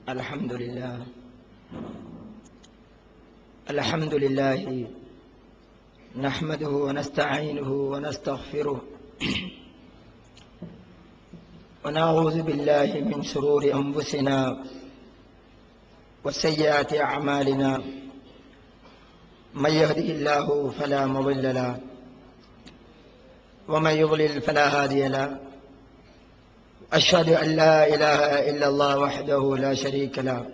الحمد لله الحمد لله نحمده ونستعينه ونستغفره ونعوذ بالله من شرور أنفسنا وسيئات أعمالنا من يهده الله فلا مضل له ومن يضلل فلا هادي له أشهد أن لا إله إلا الله وحده لا شريك له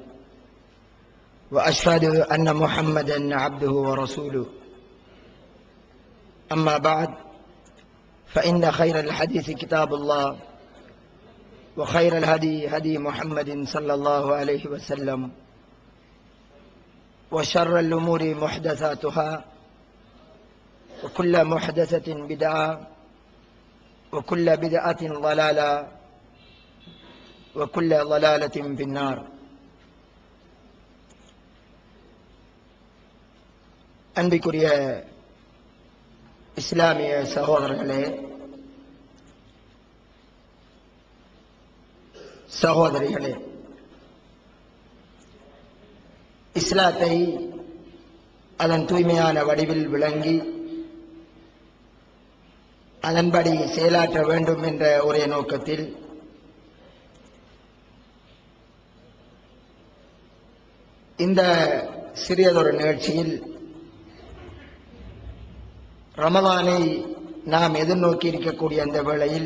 وأشهد أن محمدا عبده ورسوله أما بعد فإن خير الحديث كتاب الله وخير الهدي هدي محمد صلى الله عليه وسلم وشر الأمور محدثاتها وكل محدثة بدعة وكل بدعة ضلالة وكل ضلالة في النار அன்பிற்குரிய இஸ்லாமிய சகோதரர்களே சகோதரிகளே இஸ்லாத்தை அதன் தூய்மையான வடிவில் விளங்கி அதன்படி செயலாற்ற வேண்டும் என்ற ஒரே நோக்கத்தில் இந்த சிறியதொரு நிகழ்ச்சியில் ரமதானை நாம் எதிர்நோக்கி இருக்கக்கூடிய அந்த வேளையில்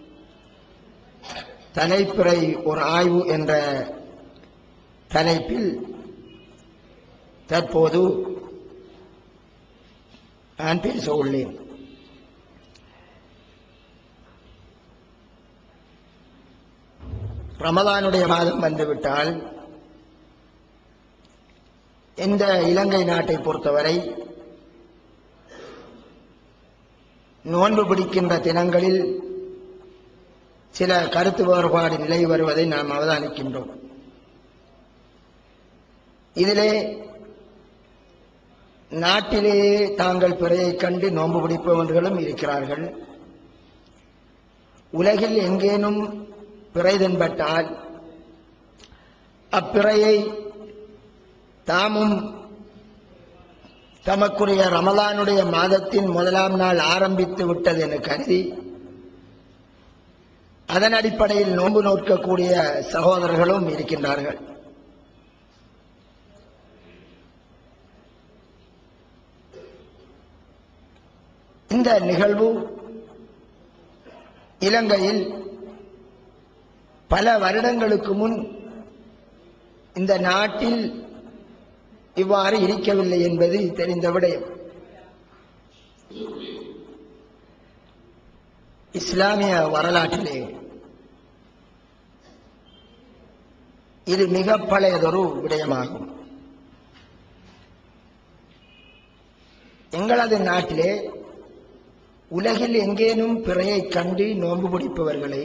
தலைப்புரை ஒரு ஆய்வு என்ற தலைப்பில் தற்போது நான் பேச உள்ளேன் ரமதானுடைய மாதம் வந்துவிட்டால் இந்த இலங்கை நாட்டை பொறுத்தவரை நோன்பு பிடிக்கின்ற தினங்களில் சில கருத்து வேறுபாடு நிலை வருவதை நாம் அவதானிக்கின்றோம் இதிலே நாட்டிலேயே தாங்கள் பிறையை கண்டு நோன்பு பிடிப்பவர்களும் இருக்கிறார்கள் உலகில் எங்கேனும் பிறை தென்பட்டால் அப்பிறையை தாமும் தமக்குரிய ரமலானுடைய மாதத்தின் முதலாம் நாள் ஆரம்பித்து விட்டது என கருதி அதன் அடிப்படையில் நோன்பு நோக்கக்கூடிய சகோதரர்களும் இருக்கின்றார்கள் இந்த நிகழ்வு இலங்கையில் பல வருடங்களுக்கு முன் இந்த நாட்டில் இவ்வாறு இருக்கவில்லை என்பது தெரிந்த விடயம் இஸ்லாமிய வரலாற்றிலே இது மிக பழையதொரு விடயமாகும் எங்களது நாட்டிலே உலகில் எங்கேனும் பிறையை கண்டு நோன்பு பிடிப்பவர்களை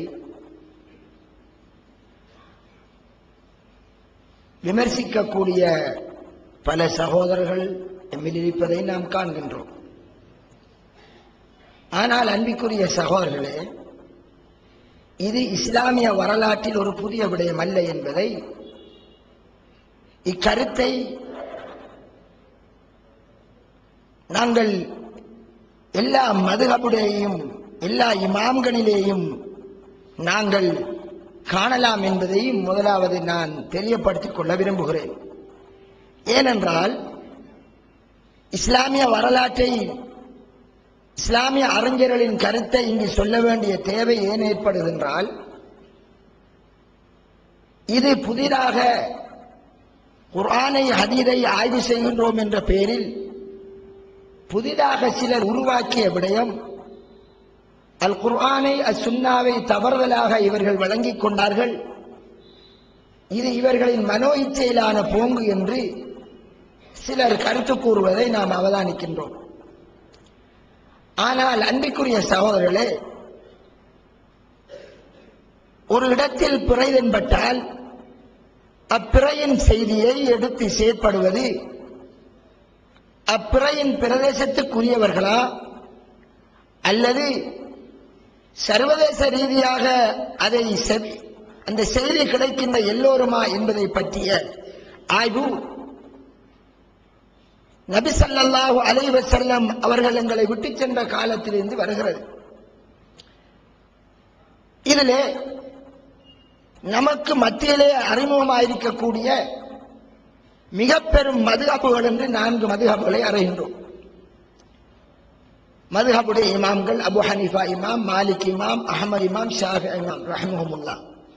விமர்சிக்கக்கூடிய பல சகோதரர்கள் எம்மில் இருப்பதை நாம் காண்கின்றோம் ஆனால் அன்பிற்குரிய சகோதரர்களே இது இஸ்லாமிய வரலாற்றில் ஒரு புதிய விடயம் அல்ல என்பதை இக்கருத்தை நாங்கள் எல்லா மதுகபுடையும் எல்லா இமாம்களிலேயும் நாங்கள் காணலாம் என்பதையும் முதலாவது நான் தெரியப்படுத்திக் கொள்ள விரும்புகிறேன் ஏனென்றால் இஸ்லாமிய வரலாற்றை இஸ்லாமிய அறிஞர்களின் கருத்தை இங்கு சொல்ல வேண்டிய தேவை ஏன் ஏற்படுகின்றால் இது புதிதாக குர்ஆனை ஹதீதை ஆய்வு செய்கின்றோம் என்ற பெயரில் புதிதாக சிலர் உருவாக்கிய விடயம் அல் குர்ஆனை அல் சுன்னாவை தவறுதலாக இவர்கள் வழங்கிக் கொண்டார்கள் இது இவர்களின் மனோ இச்சையிலான போங்கு என்று சிலர் கருத்து கூறுவதை நாம் அவதானிக்கின்றோம் ஆனால் அன்பிற்குரிய சகோதரர்களே ஒரு இடத்தில் பிறை தென்பட்டால் அப்பிறையின் செய்தியை எடுத்து செயற்படுவது அப்பிறையின் பிரதேசத்துக்குரியவர்களா அல்லது சர்வதேச ரீதியாக அதை செவி அந்த செய்தி கிடைக்கின்ற எல்லோருமா என்பதை பற்றிய ஆய்வு நபி ஸல்லல்லாஹு அலைஹி வஸல்லம் அவர்கள் எங்களை விட்டு சென்ற காலத்திலிருந்து வருகிறது இதிலே நமக்கு மத்தியிலே அறிமுகமாயிருக்கக்கூடிய மிக பெரும் மதுஹபுகள் என்று நான்கு மதுஹபுகளை அறிகின்றோம் மதுஹபுடைய இமாம்கள் அபு ஹனீஃபா இமாம் மாலிக் இமாம் அஹமது இமாம் ஷாஃபி இமாம் ரஹ்மஹமுல்லா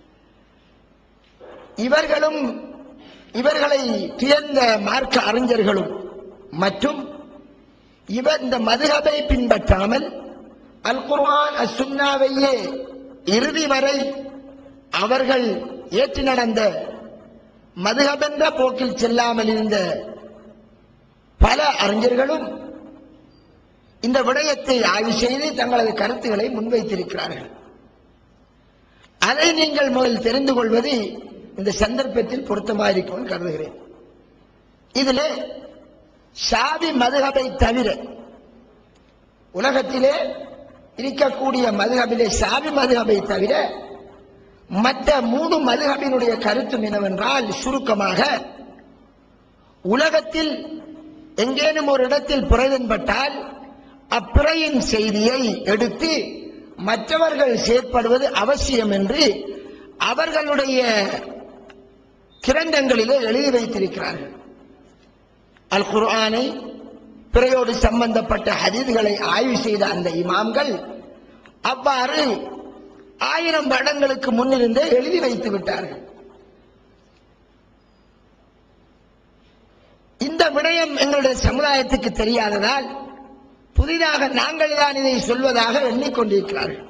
இவர்களும் இவர்களை துயர்ந்த மார்க்க அறிஞர்களும் மற்றும் இவர் இந்த மதுஹபை பின்பற்றாமல் அல் குர்ஆன் அஸ் சுன்னாவையே இறுதி வரை அவர்கள் ஏற்று நடந்த மதுஹபென்ற போக்கில் செல்லாமல் இருந்த பல அறிஞர்களும் இந்த விடயத்தை ஆய்வு செய்து தங்களது கருத்துக்களை முன்வைத்திருக்கிறார்கள் அதை நீங்கள் முதல் தெரிந்து கொள்வது இந்த சந்தர்ப்பத்தில் பொருத்தமாயிருக்கும் கருதுகிறேன் இதிலே ஷாபி மதுஹபை தவிர உலகத்திலே இருக்கக்கூடிய மதுஹபிலே ஷாபி மதுஹபை தவிர மற்ற மூணு மதுஹபினுடைய கருத்தும் என்னவென்றால் சுருக்கமாக உலகத்தில் எங்கேனும் ஒரு இடத்தில் பிறைதன்பட்டால் அப்பிறையின் செய்தியை எடுத்து மற்றவர்கள் செயற்படுவது அவசியம் என்று அவர்களுடைய கிரந்தங்களிலே எழுதி வைத்திருக்கிறார்கள் அல் குர்ஆனை பிறையோடு சம்பந்தப்பட்ட ஹதீதுகளை ஆய்வு செய்த அந்த இமாம்கள் அவ்வாறு ஆயிரம் வருடங்களுக்கு முன்னிருந்தே எழுதி வைத்து விட்டார்கள் இந்த விடயம் எங்களுடைய சமுதாயத்துக்கு தெரியாததால் புதிதாக நாங்கள் தான் இதை சொல்வதாக எண்ணிக்கொண்டிருக்கிறார்கள்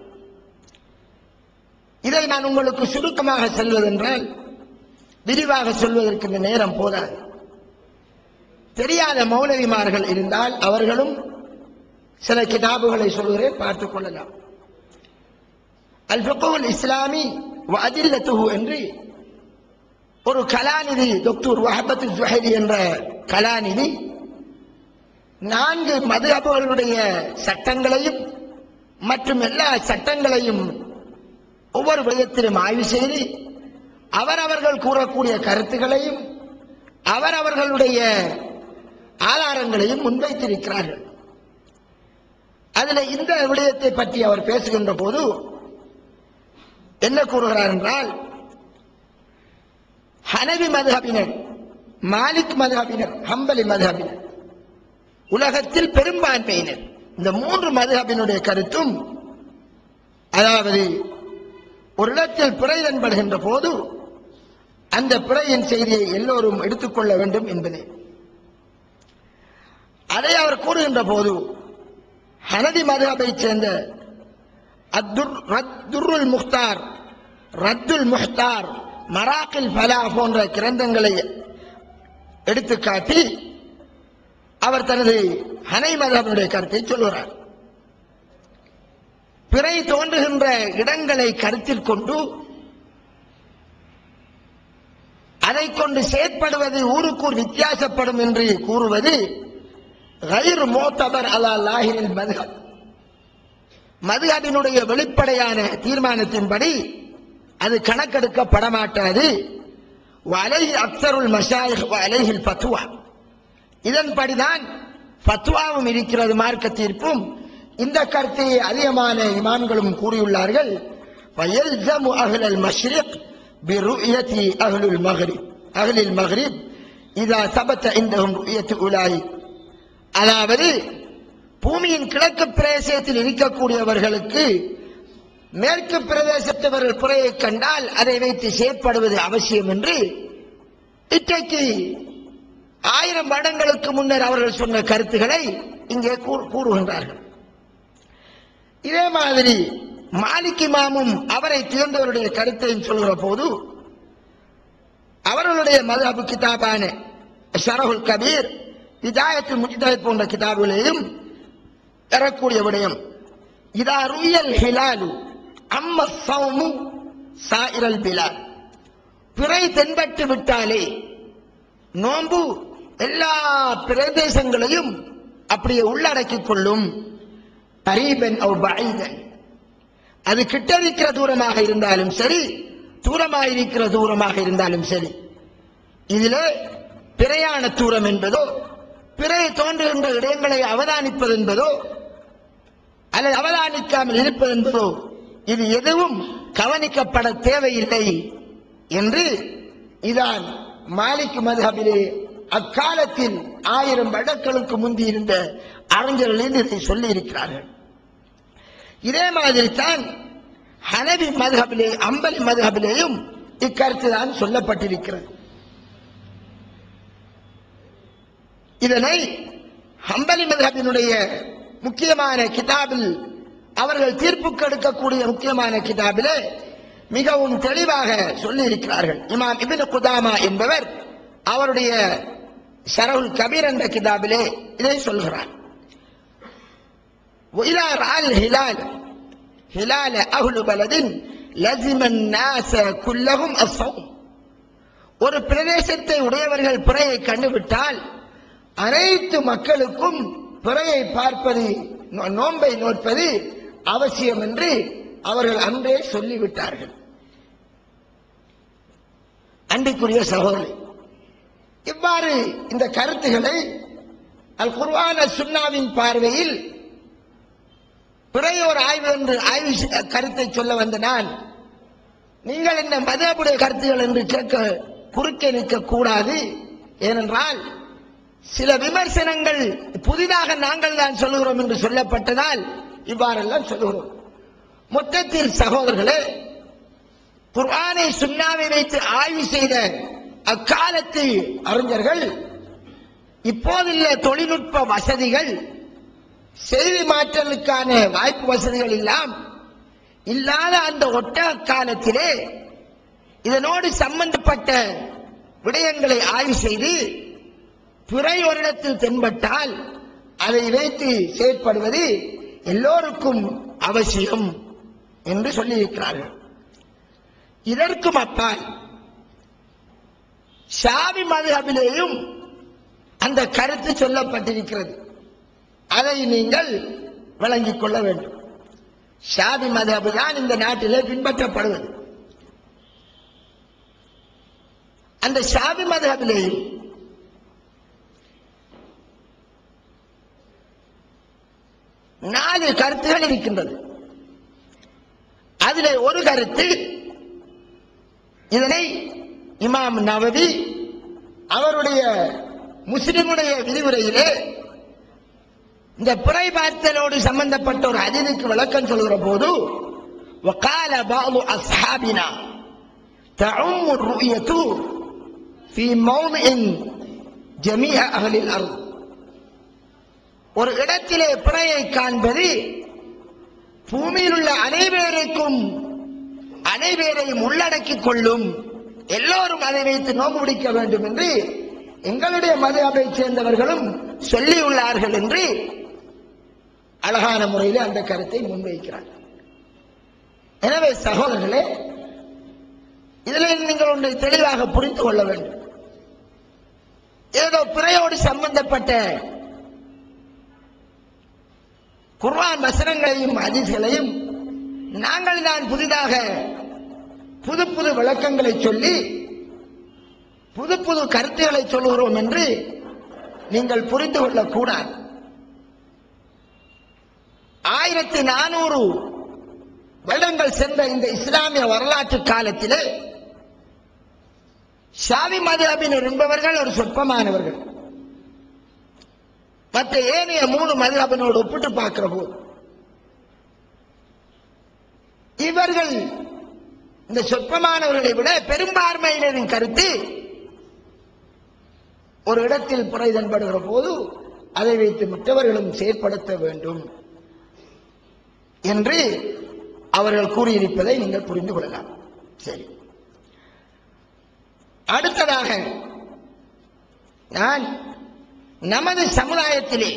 இதை நான் உங்களுக்கு சுருக்கமாக சொல்வதென்றால் விரிவாக சொல்வதற்கு இந்த நேரம் போதாது தெரியாத மௌலவிமார்கள் இருந்தால் அவர்களும் சில கிதாபுகளை சொல்கிறேன் பார்த்துக் கொள்ளலாம் அல் ஃபிக்ஹுல் இஸ்லாமி வ அதில்லத்துஹு என்று ஒரு கலாநிதி டாக்டர் வஹபத் ஜுஹைரி என்ற கலாநிதி நான்கு மதுஹபுகளுடைய சட்டங்களையும் மற்றும் எல்லா சட்டங்களையும் ஒவ்வொரு விடயத்திலும் ஆய்வு செய்து அவரவர்கள் கூறக்கூடிய கருத்துக்களையும் அவரவர்களுடைய ஆதாரங்களையும் முன்வைத்திருக்கிறார்கள் அதில் இந்த விடயத்தை பற்றி அவர் பேசுகின்ற போது என்ன கூறுகிறார் என்றால் ஹனவி மதுஹபினர் மாலிக் மதுஹபினர் ஹம்பலி மதுஹபினர் உலகத்தில் பெரும்பான்மையினர் இந்த மூன்று மதுஹபினுடைய கருத்தும் அதாவது ஒரு இடத்தில் பிறை தென்படுகின்ற போது அந்த பிறையின் செய்தியை எல்லோரும் எடுத்துக்கொள்ள வேண்டும் என்பதே அதை அவர் கூறுகின்ற போது ஹனதி மதுஹபைச் சேர்ந்த அத்துர் ரத்துருல் முக்தார் ரத்துல் முஹ்தார் மராக்கில் ஃபலா போன்ற கிரந்தங்களை எடுத்துக்காட்டி அவர் தனது ஹனை மதபனுடைய கருத்தை சொல்கிறார் பிறை தோன்றுகின்ற இடங்களை கருத்தில் கொண்டு அதை கொண்டு செயற்படுவது ஊருக்கூர் வித்தியாசப்படும் என்று கூறுவது கயிறு மோத்தபர் அலா லாஹிரில் மதுகப் மதுஹபினுடைய வெளிப்படையான தீர்மானத்தின்படி அது கணக்கெடுக்கப்பட மாட்டாது அலைஹி அக்சருல் மஷாயிஹ் அலைஹில் ஃபத்வா இதன்படிதான் ஃபத்வாவும் இருக்கிறது மார்க்க தீர்ப்பும் இந்த கருத்தை அதிகமான இமாம்களும் கூறியுள்ளார்கள் ويلزم أهل المشرق برؤية أهل المغرب أهل المغرب إذا ثبت عندهم رؤية أولئك அதாவது பூமியின் கிழக்கு பிரதேசத்தில் இருக்கக்கூடியவர்களுக்கு மேற்கு பிரதேசத்தவர்கள் குறையை கண்டால் அதை வைத்து செயற்படுவது அவசியம் என்று இன்றைக்கு ஆயிரம் வருடங்களுக்கு முன்னர் அவர்கள் சொன்ன கருத்துக்களை இங்கே கூறு- கூறுகின்றார்கள் இதே மாதிரி மாலிக் இமாமும் அவரை திறந்தவருடைய கருத்தையும் சொல்கிற போது அவர்களுடைய மதபு கிதாபான ஷரஹுல் கபீர் இதாயத்து முஜிதாயத் போன்ற கிதாபுகளையும் பெறக்கூடிய விடயம் இதா ருயல் ஹிலாலு அம்ம சௌமு சாயிரல் பிலால் பிறை தென்பட்டு விட்டாலே நோன்பு எல்லா பிரதேசங்களையும் அப்படியே உள்ளடக்கிக் கொள்ளும் கரீபன் அவ் பைதன் அது கிட்ட இருக்கிற தூரமாக இருந்தாலும் சரி தூரமாயிருக்கிற தூரமாக இருந்தாலும் சரி இதிலே பிரயாண தூரம் என்பதோ பிறை தோன்றுகின்ற இடங்களை அவதானிப்பது என்பதோ அல்லது அவதானிக்காமல் இருப்பது என்பதோ இது எதுவும் கவனிக்கப்பட தேவையில்லை என்று இதான் மாலிக் மதுஹபிலே அக்காலத்தில் ஆயிரம் வருடங்களுக்கு முந்தி இருந்த அறிஞர்கள் இதை சொல்லி இருக்கிறார்கள் இதே மாதிரி தான் ஹனவி மதுஹபிலே அம்பலி மதுஹபிலேயும் இக்கருத்து தான் சொல்லப்பட்டிருக்கிறது இதனை ஹம்பலி மதுஹபினுடைய முக்கியமான கிதாபில் அவர்கள் தீர்ப்புக்கு எடுக்கக்கூடிய முக்கியமான கிதாபிலே மிகவும் தெளிவாக சொல்லி இருக்கிறார்கள் இமாம் இபின் குதாமா என்பவர் அவருடைய ஷரவுல் கபீர் என்ற கிதாபிலே இதை சொல்கிறார் وإذا رأى الهلال هلال أهل بلد لزم الناس كلهم الصوم ஒரு பிரதேசத்தை உடையவர்கள் பிறையை கண்டுவிட்டால் அனைத்து மக்களுக்கும் பிறையை பார்ப்பது நோ- நோன்பை நோற்பது அவசியம் என்று அவர்கள் அன்றே சொல்லிவிட்டார்கள் அன்றைக்குரிய சகோதரி இவ்வாறு இந்த கருத்துக்களை அல் குர்ஆன் அல் சுன்னாவின் பார்வையில் பிறையோர் ஆய்வு என்று ஆய்வு செ- கருத்தை சொல்ல வந்த நான் நீங்கள் என்ன மதபுடைய கருத்துகள் என்று கேட்க குறுக்கே நிற்க கூடாது ஏனென்றால் சில விமர்சனங்கள் புதிதாக நாங்கள் தான் சொல்லுகிறோம் என்று சொல்லப்பட்டதால் இவ்வாறெல்லாம் சொல்லுகிறோம் மொத்தத்தில் சகோதரர்களே குர்ஆனை சுன்னாவை வைத்து ஆய்வு செய்த அக்காலத்து அறிஞர்கள் இப்போதுள்ள தொழில்நுட்ப வசதிகள் செய்தி மாற்றலுக்கான வாய்ப்பு வசதிகள் எல்லாம் இல்லாத அந்த ஒட்டக காலத்திலே இதனோடு சம்பந்தப்பட்ட விடயங்களை ஆய்வு செய்து பிறை ஒரு இடத்தில் தென்பட்டால் அதை வைத்து செயற்படுவது எல்லோருக்கும் அவசியம் என்று சொல்லியிருக்கிறார்கள் இதற்கும் அப்பால் ஷாபி மதுஹபிலேயும் அந்த கருத்து சொல்லப்பட்டிருக்கிறது அதை நீங்கள் விளங்கிக் கொள்ள வேண்டும் ஷாபி மதபு தான் இந்த நாட்டிலே பின்பற்றப்படுவது அந்த ஷாபி மதபிலேயும் நாலு கருத்துகள் இருக்கின்றது அதிலே ஒரு கருத்து இதனை இமாம் நவவி அவருடைய முஸ்லிமுடைய விரிவுரையிலே இந்த பிறை பார்த்தலோடு சம்பந்தப்பட்ட ஒரு அதிதிக்கு விளக்கம் சொல்கிற போது وقال بعض أصحابنا تعم الرؤية في موضع جميع أهل الأرض ஒரு இடத்திலே பிறையை காண்பது பூமியில் உள்ள அனைவருக்கும் அனைவரையும் உள்ளடக்கிக் கொள்ளும் எல்லோரும் அதை வைத்து நோம்பு பிடிக்க வேண்டும் என்று எங்களுடைய மதபை சேர்ந்தவர்களும் சொல்லியுள்ளார்கள் என்று அழகான முறையில் அந்த கருத்தை முன்வைக்கிறார் எனவே சகோதரர்களே இதில் நீங்கள் ஒன்றை தெளிவாக புரிந்து கொள்ள வேண்டும் ஏதோ பிறையோடு சம்பந்தப்பட்ட குர்ஆன் வசனங்களையும் அதிசலையும் நாங்கள் தான் புதிதாக புது புது விளக்கங்களை சொல்லி புது புது கருத்துக்களை சொல்லுகிறோம் என்று நீங்கள் புரிந்து கொள்ளக்கூடாது ஆயிரத்தி நானூறு வருடங்கள் சென்ற இந்த இஸ்லாமிய வரலாற்று காலத்திலே ஷாவி மதுஹபினர் என்பவர்கள் ஒரு சொற்பமானவர்கள் மற்ற ஏனைய மூணு மதுஹபினோடு ஒப்பிட்டு பார்க்கிற போது இவர்கள் இந்த சொற்பமானவர்களை விட பெரும்பான்மையினரின் கருத்து ஒரு இடத்தில் புரை தென்படுகிற போது அதை வைத்து மற்றவர்களும் செயற்படுத்த வேண்டும் என்று அவர்கள் கூறியிருப்பதை நீங்கள் புரிந்து கொள்ளலாம் சரி அடுத்ததாக நான் நமது சமுதாயத்திலே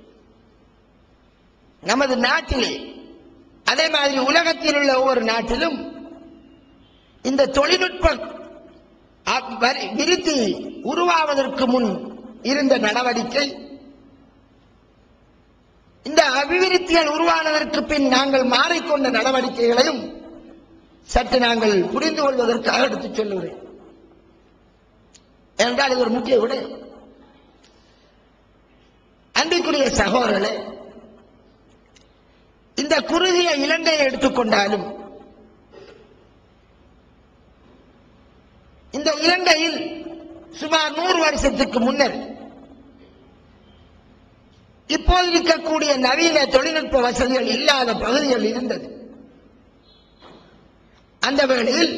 நமது நாட்டிலே அதே மாதிரி உலகத்தில் உள்ள ஒவ்வொரு நாட்டிலும் இந்த தொழில்நுட்பம் அ- வரி- விருத்தி உருவாவதற்கு முன் இருந்த நடவடிக்கை இந்த அபிவிருத்திகள் உருவானதற்கு பின் நாங்கள் மாறிக்கொண்ட நடவடிக்கைகளையும் சற்று நாங்கள் புரிந்து கொள்வதற்காக எடுத்துச் சொல்லுகிறேன் என்றால் இது ஒரு முக்கிய விடை அன்பிற்குரிய சகோதரர்களே இந்த குறுகிய இலங்கையை எடுத்துக்கொண்டாலும் இந்த இலங்கையில் சுமார் நூறு வருஷத்துக்கு முன்னர் இப்போது இருக்கக்கூடிய நவீன தொழில்நுட்ப வசதிகள் இல்லாத பகுதிகள் இருந்தது அந்த வேளையில்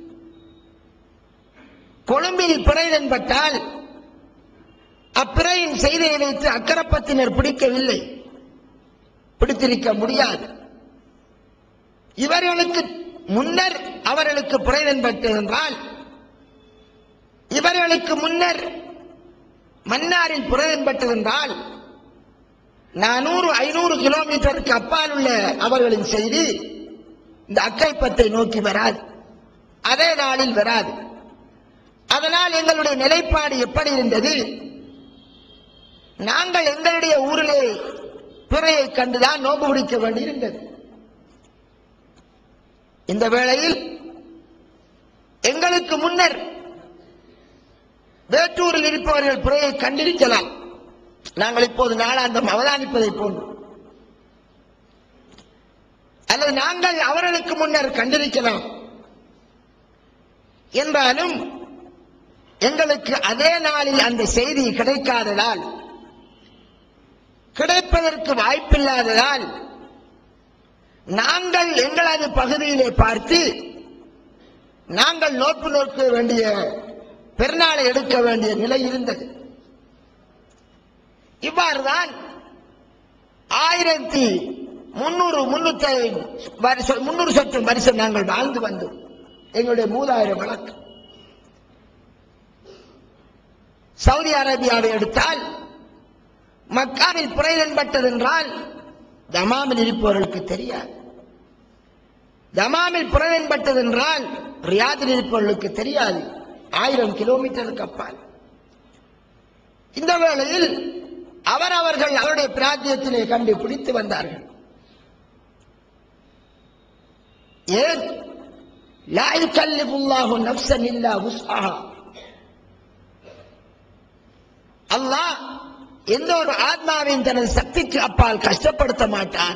கொழும்பில் பிறை தென்பட்டால் அப்பிறையின் செய்தியை வைத்து அக்கரப்பத்தினர் பிடிக்கவில்லை பிடித்திருக்க முடியாது இவர்களுக்கு முன்னர் அவர்களுக்கு பிறை தென்பட்டதென்றால் இவர்களுக்கு முன்னர் மன்னாரில் பிறை தென்பட்டதென்றால் நானூறு ஐநூறு கிலோமீட்டருக்கு அப்பால் உள்ள அவர்களின் செய்தி இந்த அக்கைப்பத்தை நோக்கி வராது அதே நாளில் வராது அதனால் எங்களுடைய நிலைப்பாடு எப்படி இருந்தது நாங்கள் எங்களுடைய ஊரிலே பிறையை கண்டுதான் நோம்பு பிடிக்க வேண்டியிருந்தது இந்த வேளையில் எங்களுக்கு முன்னர் வேட்டூரில் இருப்பவர்கள் பிறையை கண்டிருக்கலாம் நாங்கள் இப்போது நாளாந்தம் அவதானிப்பதை போன்று அல்லது நாங்கள் அவர்களுக்கு முன்னர் கண்டிருக்கலாம் என்றாலும் எங்களுக்கு அதே நாளில் அந்த செய்தி கிடைக்காததால் கிடைப்பதற்கு வாய்ப்பில்லாததால் நாங்கள் எங்களது பகுதியிலே பார்த்து நாங்கள் நோக்கு நோக்க வேண்டிய பெருநாளை எடுக்க வேண்டிய நிலை இருந்தது இவ்வாறுதான் ஆயிரத்தி முன்னூறு முன்னூத்தி வருஷம் முன்னூறு சொச்சம் வருஷம் நாங்கள் வாழ்ந்து வந்தோம் எங்களுடைய மூதாயிரம் வழக்கு சவுதி அரேபியாவை எடுத்தால் மக்காவில் புறைதன்பட்டதென்றால் தமாமில் இருப்பவர்களுக்கு தெரியாது தமாமில் புறைதன்பட்டதென்றால் ரியாதில் இருப்பவர்களுக்கு தெரியாது ஆயிரம் கிலோமீட்டருக்கு அப்பால் இந்த வேளையில் அவரவர்கள் அவருடைய பிராத்தியத்திலே கண்டு பிடித்து வந்தார்கள் ஏன் லா யுகல்லிபுல்லாஹு நஃப்ஸன் இல்லா வுஸ்அஹா அல்லாஹ் எந்த ஒரு ஆத்மாவையும் தனது சக்திக்கு அப்பால் கஷ்டப்படுத்த மாட்டான்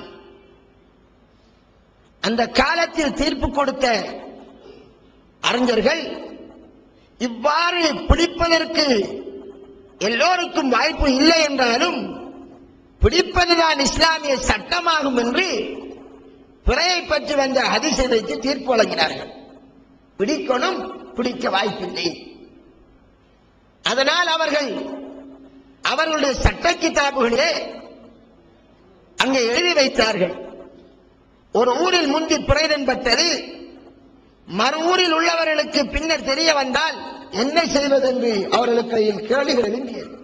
அந்த காலத்தில் தீர்ப்பு கொடுத்த அறிஞர்கள் இவ்வாறு பிடிப்பதற்கு எல்லோருக்கும் வாய்ப்பு இல்லை என்றாலும் பிடிப்பதுதான் இஸ்லாமிய சட்டமாகும் என்று பிறையை பற்றி வந்த ஹதீஸை வைத்து தீர்ப்பு வழங்கினார்கள் பிடிக்கணும் பிடிக்க வாய்ப்பில்லை அதனால் அவர்கள் அவர்களுடைய சட்ட கிதாபுகளிலே அங்கே எழுதி வைத்தார்கள் ஒரு ஊரில் முந்தி பிறைதன்பட்டது மறு ஊரில் உள்ளவர்களுக்கு பின்னர் தெரிய வந்தால் என்ன செய்வதென்று அவர்களுக்கு அதில் கேள்விகள் எழுந்தியது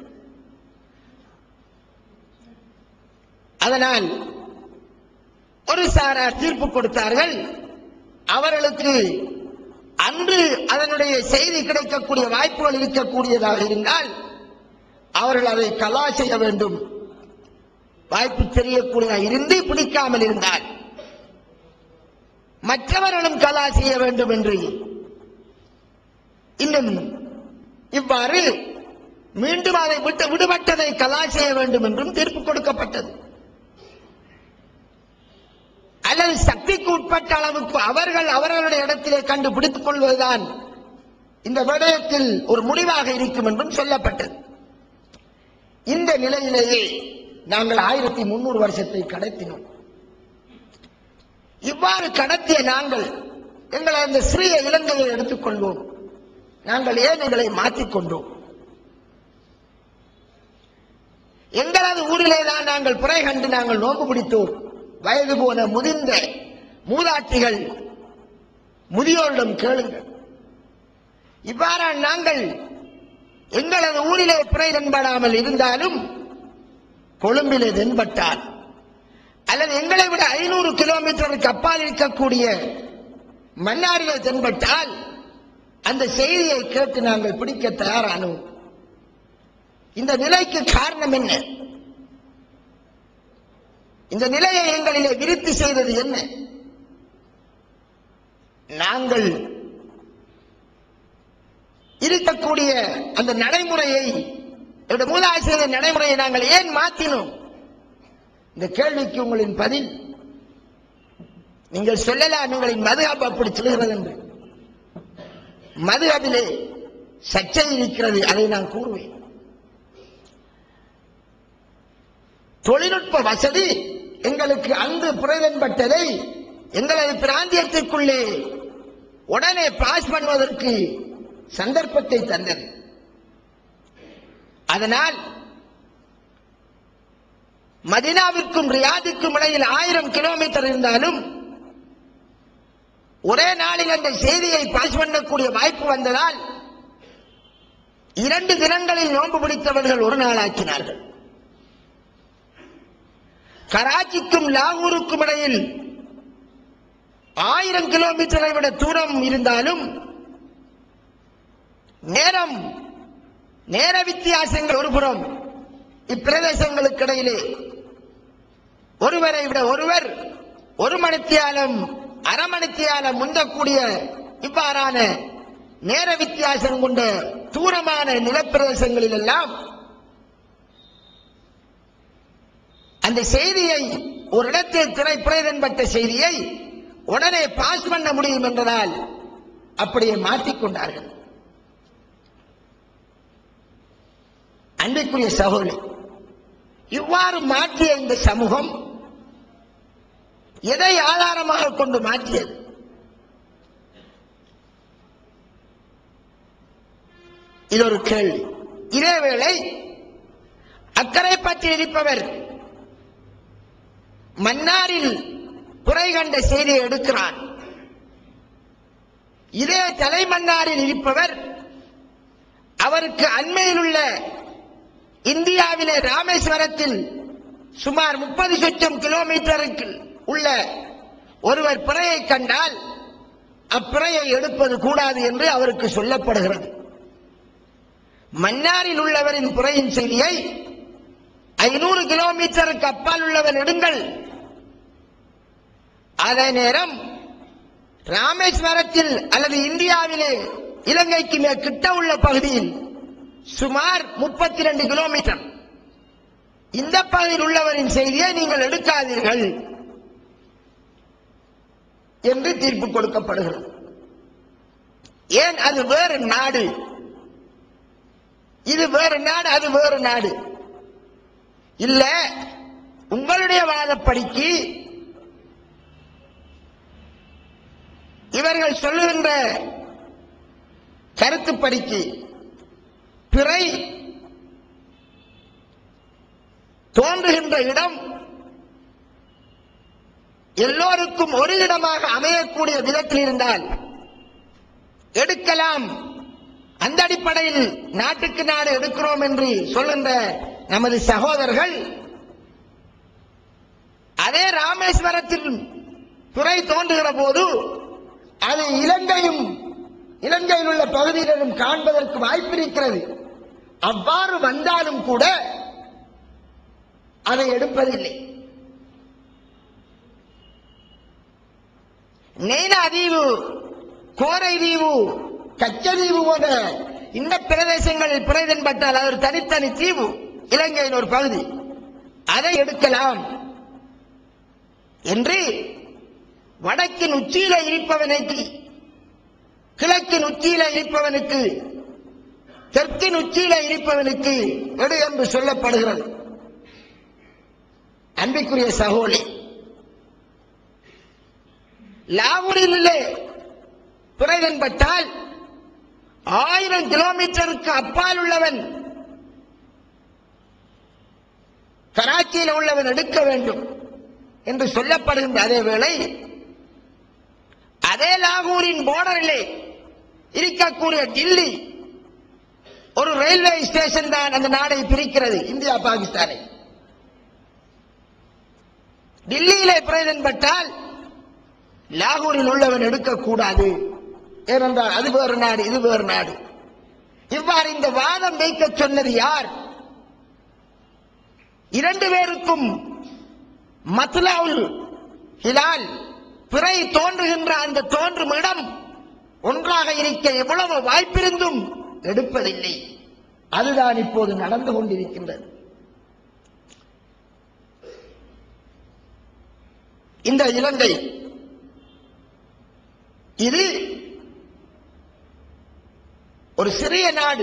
அதனால் ஒரு சாரார் தீர்ப்பு கொடுத்தார்கள் அவர்களுக்கு அன்று அதனுடைய செய்தி கிடைக்கக்கூடிய வாய்ப்புகள் இருக்கக்கூடியதாக இருந்தால் அவர்கள் அதை கலா செய்ய வேண்டும் வாய்ப்பு தெரியக்கூடியதாக இருந்து பிடிக்காமல் இருந்தால் மற்றவர்களும் கலா செய்ய வேண்டும் என்று இன்னும் இவ்வாறு மீண்டும் அதை விட்டு விடுபட்டதை கலா செய்ய வேண்டும் என்றும் தீர்ப்பு கொடுக்கப்பட்டது அல்லது சக்திக்கு உட்பட்ட அளவுக்கு அவர்கள் அவர்களுடைய இடத்திலே கண்டு பிடித்துக் கொள்வதுதான் இந்த விடயத்தில் ஒரு முடிவாக இருக்கும் என்றும் சொல்லப்பட்டது இந்த நிலையிலேயே நாங்கள் ஆயிரத்தி முன்னூறு வருஷத்தை கடத்தினோம் இவ்வாறு கடத்திய நாங்கள் எங்களை அந்த சிறிய இலங்கையை எடுத்துக்கொள்வோம் நாங்கள் ஏன் எங்களை மாற்றிக்கொண்டோம் எங்களது ஊரிலே தான் நாங்கள் புறை கண்டு நாங்கள் நோன்பு பிடித்தோம் வயது போன முதிர்ந்த மூதாட்டிகள் முதியோரிடம் கேளுங்கள் இவ்வாறான நாங்கள் எங்களது ஊரிலே பிறை தென்படாமல் இருந்தாலும் கொழும்பிலே தென்பட்டால் அல்லது எங்களை விட ஐநூறு கிலோமீட்டருக்கு அப்பால் இருக்கக்கூடிய மன்னாரிலே தென்பட்டால் அந்த செய்தியை கேட்டு நாங்கள் பிடிக்க தயாரானோம் இந்த நிலைக்கு காரணம் என்ன இந்த நிலையை எங்களிலே விருத்தி செய்தது என்ன நாங்கள் இருக்கக்கூடிய அந்த நடைமுறையை என்னுடைய மூலாசிரியர் நடைமுறையை நாங்கள் ஏன் மாற்றினோம் இந்த கேள்விக்கு உங்களின் பதில் நீங்கள் சொல்லலாம் உங்களின் மதுஹப் அப்படி சொல்கிறது என்று மதுஹபிலே சர்ச்சை இருக்கிறது அதை நான் கூறுவேன் தொழில்நுட்ப வசதி எங்களுக்கு அன்று புரைதன்பட்டதை எங்களது பிராந்தியத்திற்குள்ளே உடனே பாஸ் பண்ணுவதற்கு சந்தர்ப்பத்தை தந்தது அதனால் மதினாவிற்கும் ரியாதுக்கும் இடையில் ஆயிரம் கிலோமீட்டர் இருந்தாலும் ஒரே நாளில் அந்த செய்தியை பாஸ் பண்ணக்கூடிய வாய்ப்பு வந்ததால் இரண்டு தினங்களில் நோன்பு பிடித்தவர்கள் ஒரு நாளாக்கினார்கள் கராச்சிக்கும் லாகூருக்கும் இடையில் ஆயிரம் கிலோமீட்டரை விட தூரம் இருந்தாலும் நேரம் நேர வித்தியாசங்கள் ஒருபுறம் இப்பிரதேசங்களுக்கு இடையிலே ஒருவரை விட ஒருவர் ஒரு மணித்தியாலம் அரை மணித்தியாலம் முந்தக்கூடிய இவ்வாறான நேர வித்தியாசம் கொண்ட தூரமான நிலப்பிரதேசங்களில் எல்லாம் அந்த செய்தியை ஒரு இடத்தில் திரைப்புறைதன்பட்ட செய்தியை உடனே பாஸ் பண்ண முடியும் என்பதால் அப்படியே மாற்றிக்கொண்டார்கள் அன்றைக்குரிய சகோதரி இவ்வாறு மாற்றிய இந்த சமூகம் எதை ஆதாரமாக கொண்டு மாற்றியது இது ஒரு கேள்வி இதேவேளை அக்கறை பற்றி இருப்பவர் மன்னாரில் குறை கண்ட செய்தியை எடுக்கிறார் இதே தலைமன்னாரில் இருப்பவர் அவருக்கு அண்மையில் உள்ள இந்தியாவிலே ராமேஸ்வரத்தில் சுமார் முப்பது சொச்சம் கிலோமீட்டருக்கு உள்ள ஒருவர் பிறையை கண்டால் அப்பிறையை எடுப்பது கூடாது என்று அவருக்கு சொல்லப்படுகிறது மன்னாரில் உள்ளவரின் புறையின் செய்தியை ஐநூறு கிலோமீட்டருக்கு அப்பால் உள்ளவர் எடுங்கள் அதே நேரம் ராமேஸ்வரத்தில் அல்லது இந்தியாவிலே இலங்கைக்கு மிக கிட்ட உள்ள பகுதியில் சுமார் முப்பத்தி ரெண்டு கிலோமீட்டர் இந்த பகுதியில் உள்ளவரின் செய்தியை நீங்கள் எடுக்காதீர்கள் என்று தீர்ப்பு கொடுக்கப்படுகிறது ஏன் அது வேறு நாடு இது வேறு நாடு அது வேறு நாடு இல்ல உங்களுடைய வாதப்படிக்கு இவர்கள் சொல்லுகின்ற கருத்துப்படிக்கு பிறை தோன்றுகின்ற இடம் எல்லோருக்கும் ஒரு இடமாக அமையக்கூடிய விதத்தில் இருந்தால் எடுக்கலாம் அந்த அடிப்படையில் நாட்டுக்கு நாடு எடுக்கிறோம் என்று சொல்லுகின்ற நமது சகோதரர்கள் அதே ராமேஸ்வரத்தில் துறை தோன்றுகிற போது அது இலங்கையும் இலங்கையில் உள்ள பகுதிகளிலும் காண்பதற்கு வாய்ப்பு இருக்கிறது அவ்வாறு வந்தாலும் கூட அதை எடுப்பதில்லை நெய்னா தீவு கோரை தீவு கச்சதீவு போன்ற இந்த பிரதேசங்களில் பிறைதன்பட்டால் அது ஒரு தனித்தனி தீவு இலங்கையின் ஒரு பகுதி அதை எடுக்கலாம் என்று வடக்கின் உச்சியில இருப்பவனுக்கு கிழக்கின் உச்சியில இருப்பவனுக்கு தெற்கின் உச்சியில இருப்பவனுக்கு எடு என்று சொல்லப்படுகிறது அன்பிற்குரிய சகோதரி லாகூரிலே பிறதன்பட்டால் ஆயிரம் கிலோமீட்டருக்கு அப்பால் உள்ளவன் கராச்சியில் உள்ளவன் எடுக்க வேண்டும் என்று சொல்லப்படுகின்ற அதே வேளை அதே லாகூரின் போர்டரிலே இருக்கக்கூடிய டில்லி ஒரு ரயில்வே ஸ்டேஷன் தான் அந்த நாடை பிரிக்கிறது இந்தியா பாகிஸ்தானை டில்லியிலே பிரயோஜன்பட்டால் லாகூரில் உள்ளவன் எடுக்கக்கூடாது ஏனென்றால் அது வேறு நாடு இது வேறு நாடு இவ்வாறு இந்த வாதம் வைக்க சொன்னது யார் இரண்டு பேருக்கும் மத்லாவுல் ஹிலால் பிறை தோன்றுகின்ற அந்த தோன்றும் இடம் ஒன்றாக இருக்க எவ்வளவு வாய்ப்பிருந்தும் எடுப்பதில்லை அதுதான் இப்போது நடந்து கொண்டிருக்கின்றது இந்த இலங்கை இது ஒரு சிறிய நாடு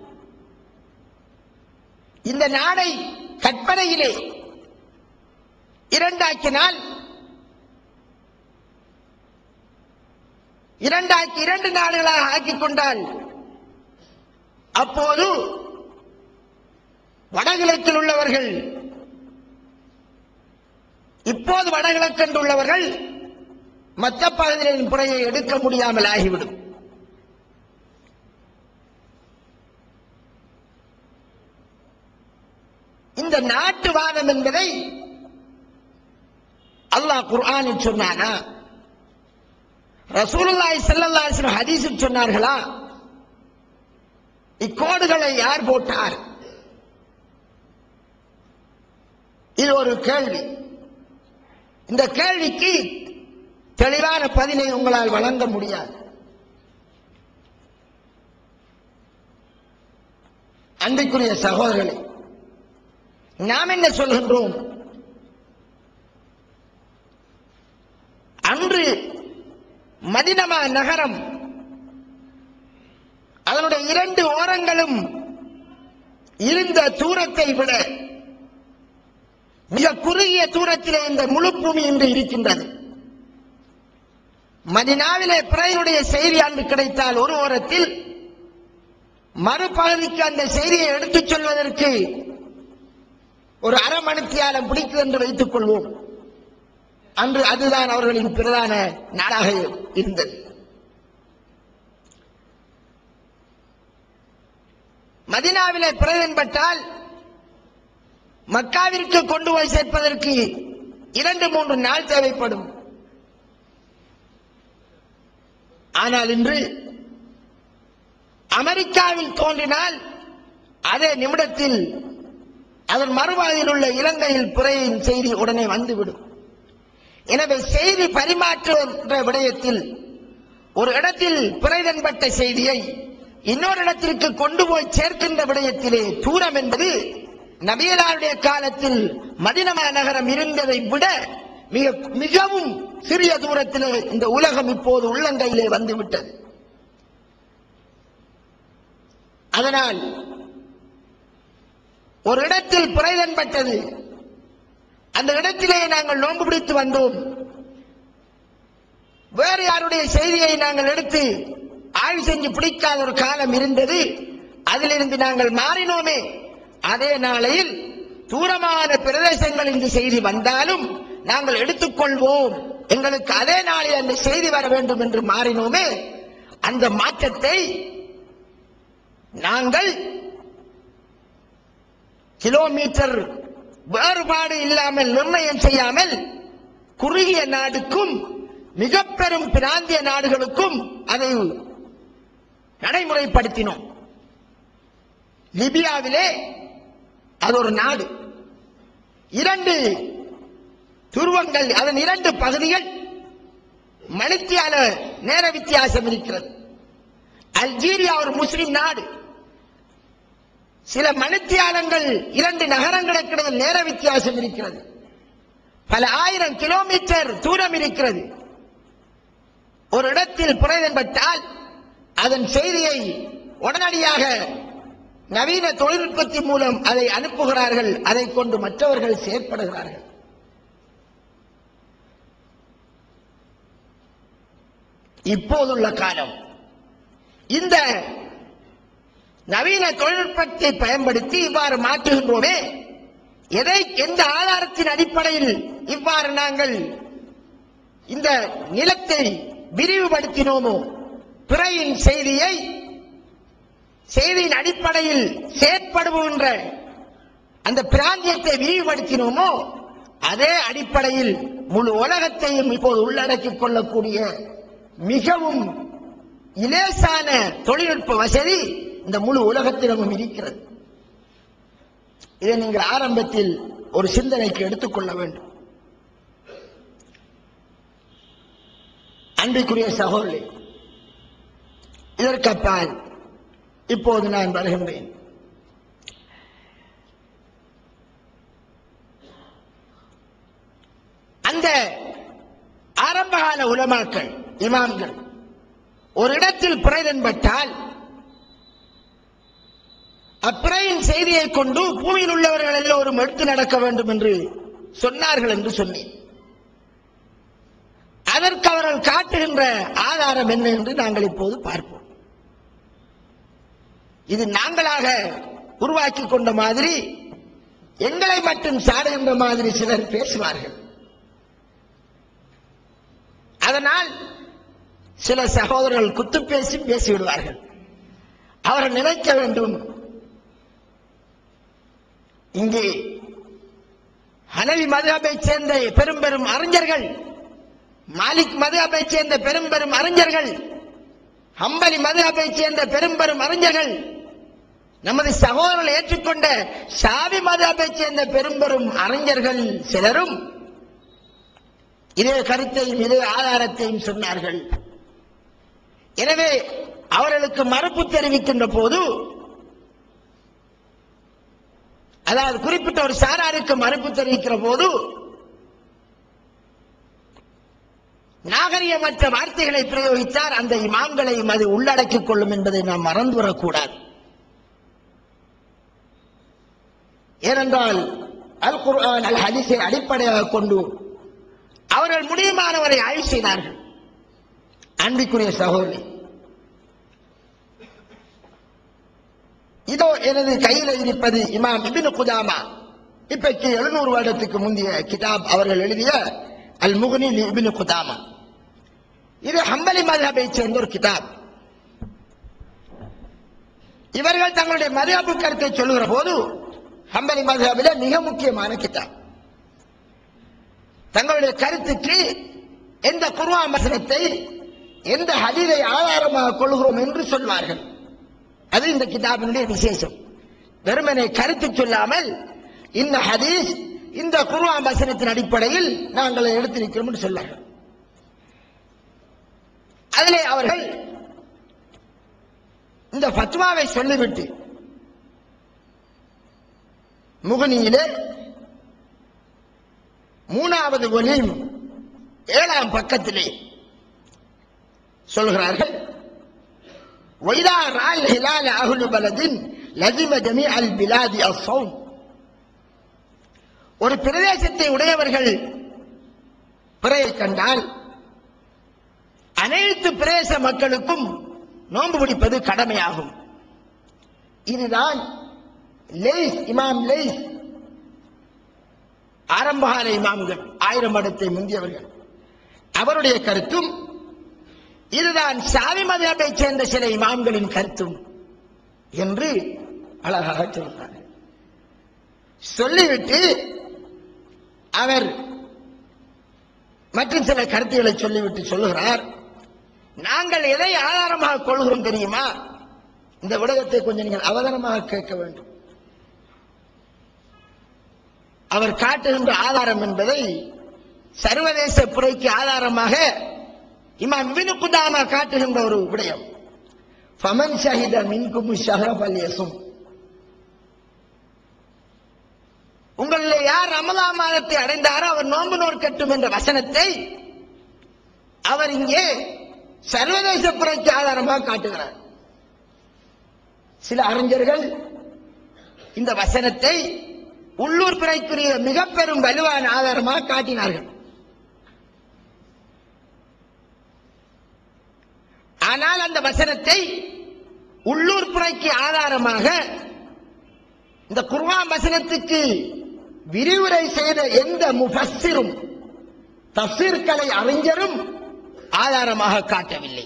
இந்த நாடை கற்பனையிலே இரண்டாக்கினால் இரண்டாக்கி இரண்டு நாடுகளாக ஆக்கிக் கொண்டால் அப்போது வடகிழக்கில் உள்ளவர்கள் இப்போது வடகிழக்கென்று உள்ளவர்கள் மற்ற பகுதிகளின் புறையை எடுக்க முடியாமல் ஆகிவிடும் இந்த நாட்டுவாதம் என்பதை அல்லாஹ் குர்ஆனில் சொன்னானா ரசூலுல்லாஹி ஸல்லல்லாஹு அலைஹி வஸல்லம் ஹதீஸில் சொன்னார்களா இக்கோடுகளை யார் போட்டார் இது ஒரு கேள்வி இந்த கேள்விக்கு தெளிவான பதிலை உங்களால் வழங்க முடியாது அன்பிற்குரிய சகோதரர்களே நாம் என்ன சொல்கின்றோம் அன்று மதினமா நகரம் அதனுடைய இரண்டு ஓரங்களும் இருந்த தூரத்தை விட மிக குறுகிய தூரத்திலே இந்த முழு பூமி இன்று இருக்கின்றது மதினாவிலே பிறையினுடைய செய்தி அன்று கிடைத்தால் ஒரு ஓரத்தில் மறுபகுதிக்கு அந்த செய்தியை எடுத்துச் சொல்வதற்கு ஒரு அரை மணித்தியாலம் பிடிக்கும் என்று வைத்துக் கொள்வோம் அன்று அதுதான் அவர்களின் பிரதான நாடாக இருந்தது மதினாவிலே பிறதன்பட்டால் மக்காவிற்கு கொண்டு போய் சேர்ப்பதற்கு இரண்டு மூன்று நாள் தேவைப்படும் ஆனால் இன்று அமெரிக்காவில் தோன்றினால் அதே நிமிடத்தில் அதன் மறுபாதையில் உள்ள இலங்கையில் பிறையின் செய்தி உடனே வந்துவிடும் எனவே செய்தி பரிமாற்றுகின்ற விடயத்தில் ஒரு இடத்தில் பிறைதன்பட்ட செய்தியை இன்னொரு இடத்திற்கு கொண்டு போய் சேர்க்கின்ற விடயத்திலே தூரம் என்பது நபியலாருடைய காலத்தில் மதினமா நகரம் இருந்ததை விட மிக மிகவும் சிறிய தூரத்திலே இந்த உலகம் இப்போது உள்ளங்கையிலே வந்துவிட்டது அதனால் ஒரு இடத்தில் பிறைதன்பட்டது அந்த இடத்திலே நாங்கள் நோன்பு பிடித்து வந்தோம் வேறு யாருடைய செய்தியை நாங்கள் எடுத்து ஆய்வு செஞ்சு பிடிக்காத ஒரு காலம் இருந்தது அதிலிருந்து நாங்கள் மாறினோமே அதே நாளையில் தூரமான பிரதேசங்கள் இந்த செய்தி வந்தாலும் நாங்கள் எடுத்துக்கொள்வோம் எங்களுக்கு அதே நாளில் அந்த செய்தி வர வேண்டும் என்று மாறினோமே அந்த மாற்றத்தை நாங்கள் கிலோமீட்டர் வேறுபாடு இல்லாமல் நிர்ணயம் செய்யாமல் குறுகிய நாடுக்கும் மிக பெரும் பிராந்திய நாடுகளுக்கும் அதை நடைமுறைப்படுத்தினோம் லிபியாவிலே அது ஒரு நாடு இரண்டு துருவங்கள் அதன் இரண்டு பகுதிகள் மணித்தியால நேர வித்தியாசம் இருக்கிறது அல்ஜீரியா ஒரு முஸ்லிம் நாடு சில மணித்தியாலங்கள் இரண்டு நகரங்களுக்கு நேர வித்தியாசம் இருக்கிறது பல ஆயிரம் கிலோமீட்டர் தூரம் இருக்கிறது ஒரு இடத்தில் புறைதன்பட்டால் அதன் செய்தியை உடனடியாக நவீன தொழில்நுட்பத்தின் மூலம் அதை அனுப்புகிறார்கள் அதை கொண்டு மற்றவர்கள் செயற்படுகிறார்கள் இப்போதுள்ள காலம் இந்த நவீன தொழில்நுட்பத்தை பயன்படுத்தி இவ்வாறு மாற்றுகின்றோமே எதை எந்த ஆதாரத்தின் அடிப்படையில் இவ்வாறு நாங்கள் இந்த நிலத்தை விரிவுபடுத்தினோமோ பிறையின் செய்தியை செய்தியின் அடிப்படையில் செயற்படுகின்ற அந்த பிராந்தியத்தை விரிவுபடுத்தினோமோ அதே அடிப்படையில் முழு உலகத்தையும் இப்போது உள்ளடக்கிக் கொள்ளக்கூடிய மிகவும் இலேசான தொழில்நுட்ப வசதி இந்த முழு உலகத்திடமும் இருக்கிறது இதை நீங்கள் ஆரம்பத்தில் ஒரு சிந்தனைக்கு எடுத்துக்கொள்ள வேண்டும் அன்பிற்குரிய சகோதரி இதற்கப்பால் இப்போது நான் வருகின்றேன் அந்த ஆரம்பகால உலமாக்கள் இமாம்கள் ஒரு இடத்தில் பிறை தென்பட்டால் அப்பிறையின் செய்தியை கொண்டு பூமியில் உள்ளவர்கள் எல்லோரும் எடுத்து நடக்க வேண்டும் என்று சொன்னார்கள் என்று சொன்னேன் அதற்கு அவர்கள் காட்டுகின்ற ஆதாரம் என்ன என்று நாங்கள் இப்போது பார்ப்போம் இது நாங்களாக உருவாக்கி கொண்ட மாதிரி எங்களை மட்டும் சாடுகின்ற மாதிரி சிலர் பேசுவார்கள் அதனால் சில சகோதரர்கள் குத்து பேசி பேசிவிடுவார்கள் அவர்கள் நினைக்க வேண்டும் இங்கே ஹனவி மதுஹபை சேர்ந்த பெரும் பெரும் அறிஞர்கள் மாலிக் மதுஹபை சேர்ந்த பெரும் பெரும் அறிஞர்கள் ஹம்பலி மதுஹபை சேர்ந்த பெரும் பெரும் அறிஞர்கள் நமது சகோதரர்கள் ஏற்றுக்கொண்ட ஷாவி மதுஹபை சேர்ந்த பெரும் பெரும் அறிஞர்கள் சிலரும் இதே கருத்தையும் இதே ஆதாரத்தையும் சொன்னார்கள் எனவே அவர்களுக்கு மறுப்பு தெரிவிக்கின்ற போது அதாவது குறிப்பிட்ட ஒரு சாராருக்கு மறுப்பு தெரிவிக்கிற போது நாகரிகமற்ற வார்த்தைகளை பிரயோகித்தார் அந்த இமாம்களையும் அது உள்ளடக்கிக் கொள்ளும் என்பதை நாம் மறந்துவிடக்கூடாது ஏனென்றால் அல் குர்ஆன் அல் ஹதீஸை அடிப்படையாக கொண்டு அவர்கள் முடியுமானவரை ஆய்வு செய்தார்கள் அன்பிற்குரிய சகோதரி இதோ எனது கையில் இருப்பது இமாம் இபின் குதாமா இப்பைக்கு எழுநூறு வருடத்துக்கு முந்தைய கிதாப் அவர்கள் எழுதிய அல் முகனி இபின் குதாமா இது ஹம்பலி மதுஹபை சேர்ந்த ஒரு கிதாப் இவர்கள் தங்களுடைய மதுஹபு கருத்தை சொல்லுகிற போது ஹம்பலி மதுஹபில மிக முக்கியமான கிதாப் தங்களுடைய கருத்துக்கு எந்த குர்ஆ வசனத்தை எந்த ஹதீரை ஆதாரமாக கொள்கிறோம் என்று சொல்வார்கள் அது இந்த கிதாபினுடைய விசேஷம் வெறுமனை கருத்து சொல்லாமல் இந்த ஹதீஸ் இந்த குர்ஆன் வசனத்தின் அடிப்படையில் நாங்கள் எடுத்திருக்கிறோம் என்று சொன்னார்கள் அதிலே அவர்கள் இந்த ஃபத்வாவை சொல்லிவிட்டு முகனியிலே மூணாவது ஒலியும் ஏழாம் பக்கத்திலே சொல்கிறார்கள் وإذا رأى الهلال أهل بلد لزم جميع البلاد الصوم ஒரு பிரதேசத்தை உடையவர்கள் பிறையை கண்டால் அனைத்து பிரதேச மக்களுக்கும் நோன்பு பிடிப்பது கடமையாகும் இதுதான் லேஸ் இமாம் லேஸ் ஆரம்பகால இமாம்கள் ஆயிரம் மடத்தை முந்தியவர்கள் அவருடைய கருத்தும் இதுதான் சாவி மதத்தை சேர்ந்த சில இமாம்களின் கருத்தும் என்று அழகாக சொல்றார் சொல்லிவிட்டு அவர் மற்றும் சில கருத்துக்களை சொல்லிவிட்டு சொல்லுகிறார் நாங்கள் எதை ஆதாரமாக கொள்கிறோம் தெரியுமா இந்த விடயத்தை கொஞ்சம் நீங்கள் அவதானமாக கேட்க வேண்டும் அவர் காட்டுகின்ற ஆதாரம் என்பதை சர்வதேச புரைக்கு ஆதாரமாக இமாம் இபினு குதாமா காட்டுகின்ற ஒரு விடயம் ஃபமன் ஷஹித மின்கும் ஷஹரப் அல் யசும் உங்களில் யார் ரமலா மாதத்தை அடைந்தாரோ அவர் நோன்பு நோக்கட்டும் என்ற வசனத்தை அவர் இங்கே சர்வதேச புரட்சி ஆதாரமாக காட்டுகிறார் சில அறிஞர்கள் இந்த வசனத்தை உள்ளூர் பிறைக்குரிய மிக பெரும் வலுவான ஆதாரமாக காட்டினார்கள் ஆனால் அந்த வசனத்தை உள்ளூர் புறைக்கு ஆதாரமாக இந்த குர்ஆன் வசனத்துக்கு விரிவுரை செய்த எந்த முஃபஸ்ஸிரும் தஃசீர் கலை அறிஞரும் ஆதாரமாக காட்டவில்லை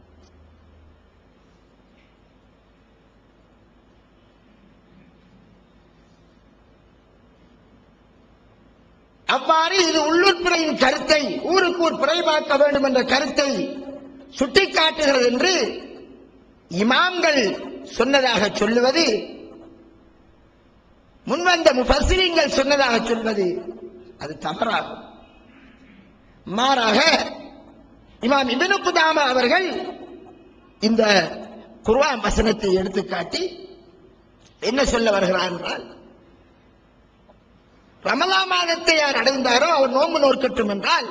அவ்வாறு இது உள்ளூர் பிறையின் கருத்தை ஊருக்கு ஊர் பிறை பார்க்க வேண்டும் என்ற கருத்தை சுட்டிக்காட்டுகிறது என்று இமாம்கள் சொன்னதாக சொல்லுவது முன்வந்த முஃபஸ்ஸிரீன்கள் சொன்னதாக சொல்வது அது தவறாகும் மாறாக இமாம் இப்னு குதாமா அவர்கள் இந்த குர்ஆன் வசனத்தை எடுத்துக்காட்டி என்ன சொல்ல வருகிறார் என்றால் ரமலா மாதத்தை யார் அடைந்தாரோ அவர் நோன்பு நோக்கட்டும் என்றால்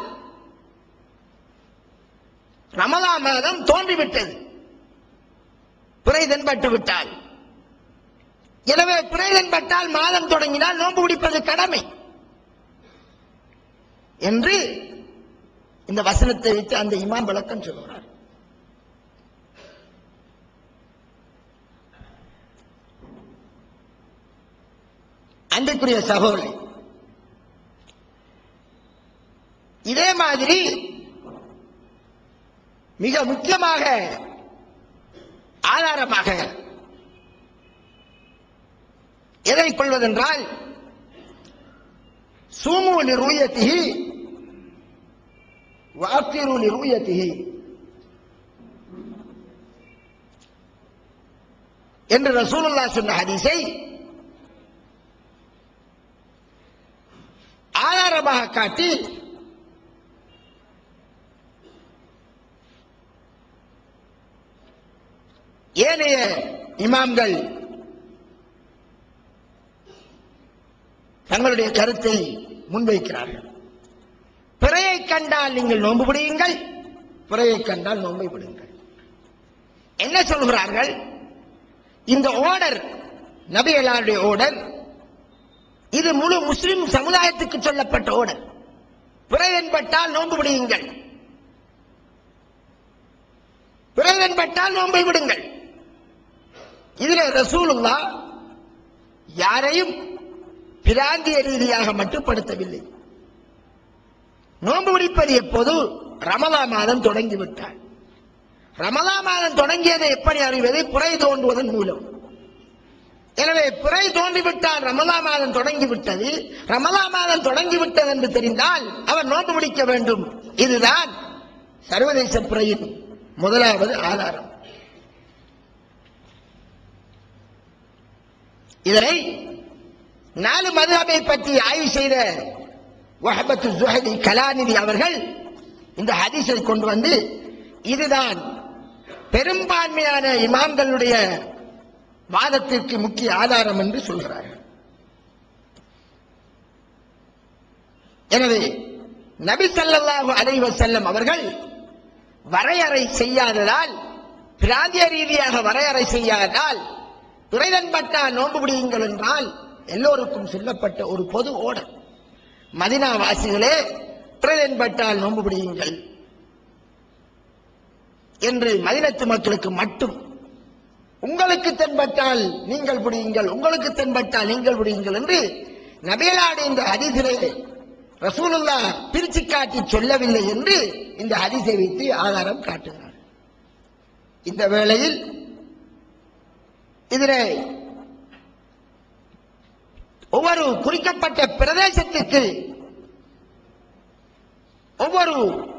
ரமலா மாதம் தோன்றிவிட்டது பிறை தென்பட்டு விட்டால் எனவே பிறை தென்பட்டால் மாதம் தொடங்கினால் நோன்பு பிடிப்பது கடமை என்று இந்த வசனத்தை வைத்து அந்த இமாம் விளக்கம் சொல்கிறார் அன்றைக்குரிய சகோதரி இதே மாதிரி மிக முக்கியமாக ஆதாரமாக எதை கொள்வதென்றால் சூமு நிருயத்திகி வாக்கிரு நிருயத்திகி என்று ரசூலுல்லா சொன்ன ஹதீஸை ஆதாரமாக காட்டி ஏனைய இமாம்கள் தங்களுடைய கருத்தை முன்வைக்கிறார்கள் பிறையை கண்டால் நீங்கள் நோன்பு பிடியுங்கள் பிறையை கண்டால் நோன்பை விடுங்கள் என்ன சொல்கிறார்கள் இந்த ஓடர் நபிகளாருடைய ஓடர் இது முழு முஸ்லிம் சமுதாயத்துக்கு சொல்லப்பட்ட ஓடர் பிறை என்பட்டால் நோன்பு பிடியுங்கள் பிறை என்பட்டால் நோன்பை விடுங்கள் இதுல ரசூலுல்லா யாரையும் பிராந்திய ரீதியாக மட்டுப்படுத்தவில்லை நோன்பு பிடிப்பது எப்போது ரமலா மாதம் தொடங்கிவிட்டார் ரமலா மாதம் தொடங்கியதை எப்படி அறிவது புரை தோன்றுவதன் மூலம் எனவே பிறை தோன்றிவிட்டால் ரமலா மாதம் தொடங்கிவிட்டது ரமலா மாதம் தொடங்கிவிட்டது என்று தெரிந்தால் அவர் நோன்பு பிடிக்க வேண்டும் இதுதான் சர்வதேச பிறையின் முதலாவது ஆதாரம் இதனை நாலு மதுஹபை பற்றி ஆய்வு செய்த வஹபத்து ஜுஹதி கலாநிதி அவர்கள் இந்த ஹதீஸை கொண்டு வந்து இதுதான் பெரும்பான்மையான இமாம்களுடைய வாதத்திற்கு முக்கிய ஆதாரம் என்று சொல்கிறார்கள் எனவே நபி ஸல்லல்லாஹு அலைஹி வஸல்லம் அவர்கள் வரையறை செய்யாததால் பிராந்திய ரீதியாக வரையறை செய்யாததால் துறைதன்பட்டா நோன்பு பிடியுங்கள் என்றால் எல்லோருக்கும் சொல்லப்பட்ட ஒரு பொது ஓடர் மதினா வாசிகளே துறைதன்பட்டால் நோன்பு பிடியுங்கள் என்று மதினத்து மக்களுக்கு மட்டும் உங்களுக்கு தென்பட்டால் நீங்கள் பிடியுங்கள் உங்களுக்கு தென்பட்டால் நீங்கள் பிடியுங்கள் என்று நபியலாடு இந்த ஹதீஸிலே ரசூலுல்லா பிரிச்சு காட்டி சொல்லவில்லை என்று இந்த ஹதீஸை வைத்து ஆதாரம் காட்டுகிறார் இந்த வேளையில் இதிலே ஒவ்வொரு குறிக்கப்பட்ட பிரதேசத்துக்கு ஒவ்வொரு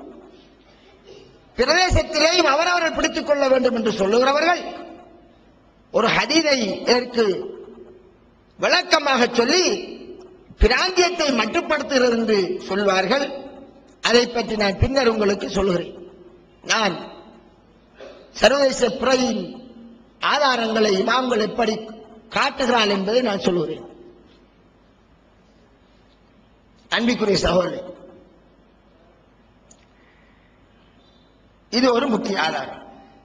பிரதேசத்திலேயும் அவரவர்கள் பிடித்துக் கொள்ள வேண்டும் என்று சொல்லுகிறவர்கள் ஒரு ஹதீதை இதற்கு விளக்கமாக சொல்லி பிராந்தியத்தை மட்டுப்படுத்துகிறது என்று சொல்வார்கள் அதை பற்றி நான் பின்னர் உங்களுக்கு சொல்கிறேன் நான் சர்வதேச பிறையின் ஆதாரங்களை இமாம்கள் எப்படி காட்டுகிறாள் என்பதை நான் சொல்லுகிறேன் அன்பிக்குரிய சகோதரி இது ஒரு முக்கிய ஆதாரம்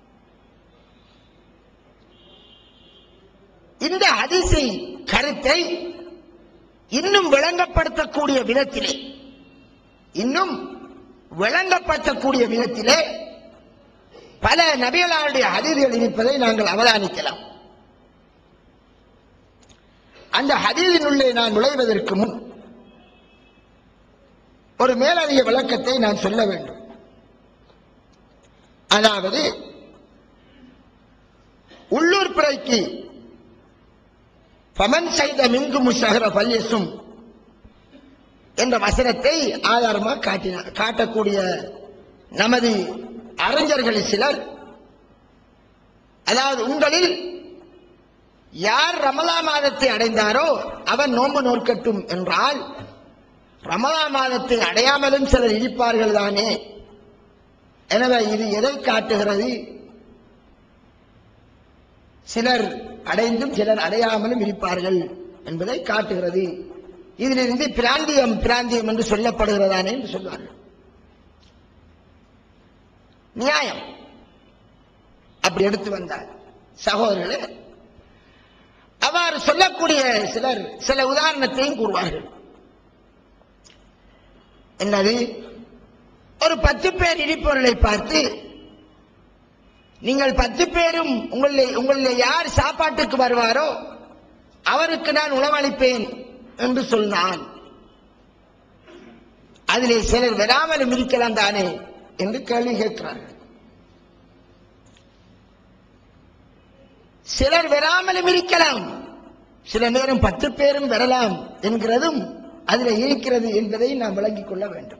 இந்த ஹதீஸை கருத்தை இன்னும் விளங்கப்படுத்தக்கூடிய விதத்திலே இன்னும் விளங்கப்படுத்தக்கூடிய விதத்திலே பல நபிகளாருடைய ஹதீதுகள் இருப்பதை நாங்கள் அவதானிக்கலாம் அந்த ஹதீதினுள்ளே நான் நுழைவதற்கு முன் ஒரு மேலதிக விளக்கத்தை நான் சொல்ல வேண்டும் அதாவது உள்ளூர் பிறைக்கு பமன் செய்த மிங்கு முஷகர பல்யசும் என்ற வசனத்தை ஆதாரமாக காட்டினார் காட்டக்கூடிய நமது அறிஞர்கள் சிலர் அதாவது உங்களில் யார் ரமலா மாதத்தை அடைந்தாரோ அவன் நோன்பு நோக்கட்டும் என்றால் ரமலா மாதத்தை அடையாமலும் சிலர் இருப்பார்கள் தானே எனவே இது எதை காட்டுகிறது சிலர் அடைந்தும் சிலர் அடையாமலும் இருப்பார்கள் என்பதை காட்டுகிறது இதிலிருந்து பிராந்தியம் பிராந்தியம் என்று சொல்லப்படுகிறதானே என்று சொல்வார்கள் நியாயம் அப்படி எடுத்து வந்தார் சகோதரர்களே அவ்வாறு சொல்லக்கூடிய சிலர் சில உதாரணத்தையும் கூறுவார்கள் என்னது ஒரு பத்து பேர் இடிப்பவர்களை பார்த்து நீங்கள் பத்து பேரும் உங்களில் உங்களில் யார் சாப்பாட்டுக்கு வருவாரோ அவருக்கு நான் உணவளிப்பேன் என்று சொன்னான் அதிலே சிலர் வராமலும் இருக்கலாம் தானே என்று கேள்வி கேட்கிறார்கள் சிலர் வராமலும் இருக்கலாம் சில நேரம் பத்து பேரும் வரலாம் என்கிறதும் அதில் இருக்கிறது என்பதை நாம் விளங்கிக் கொள்ள வேண்டும்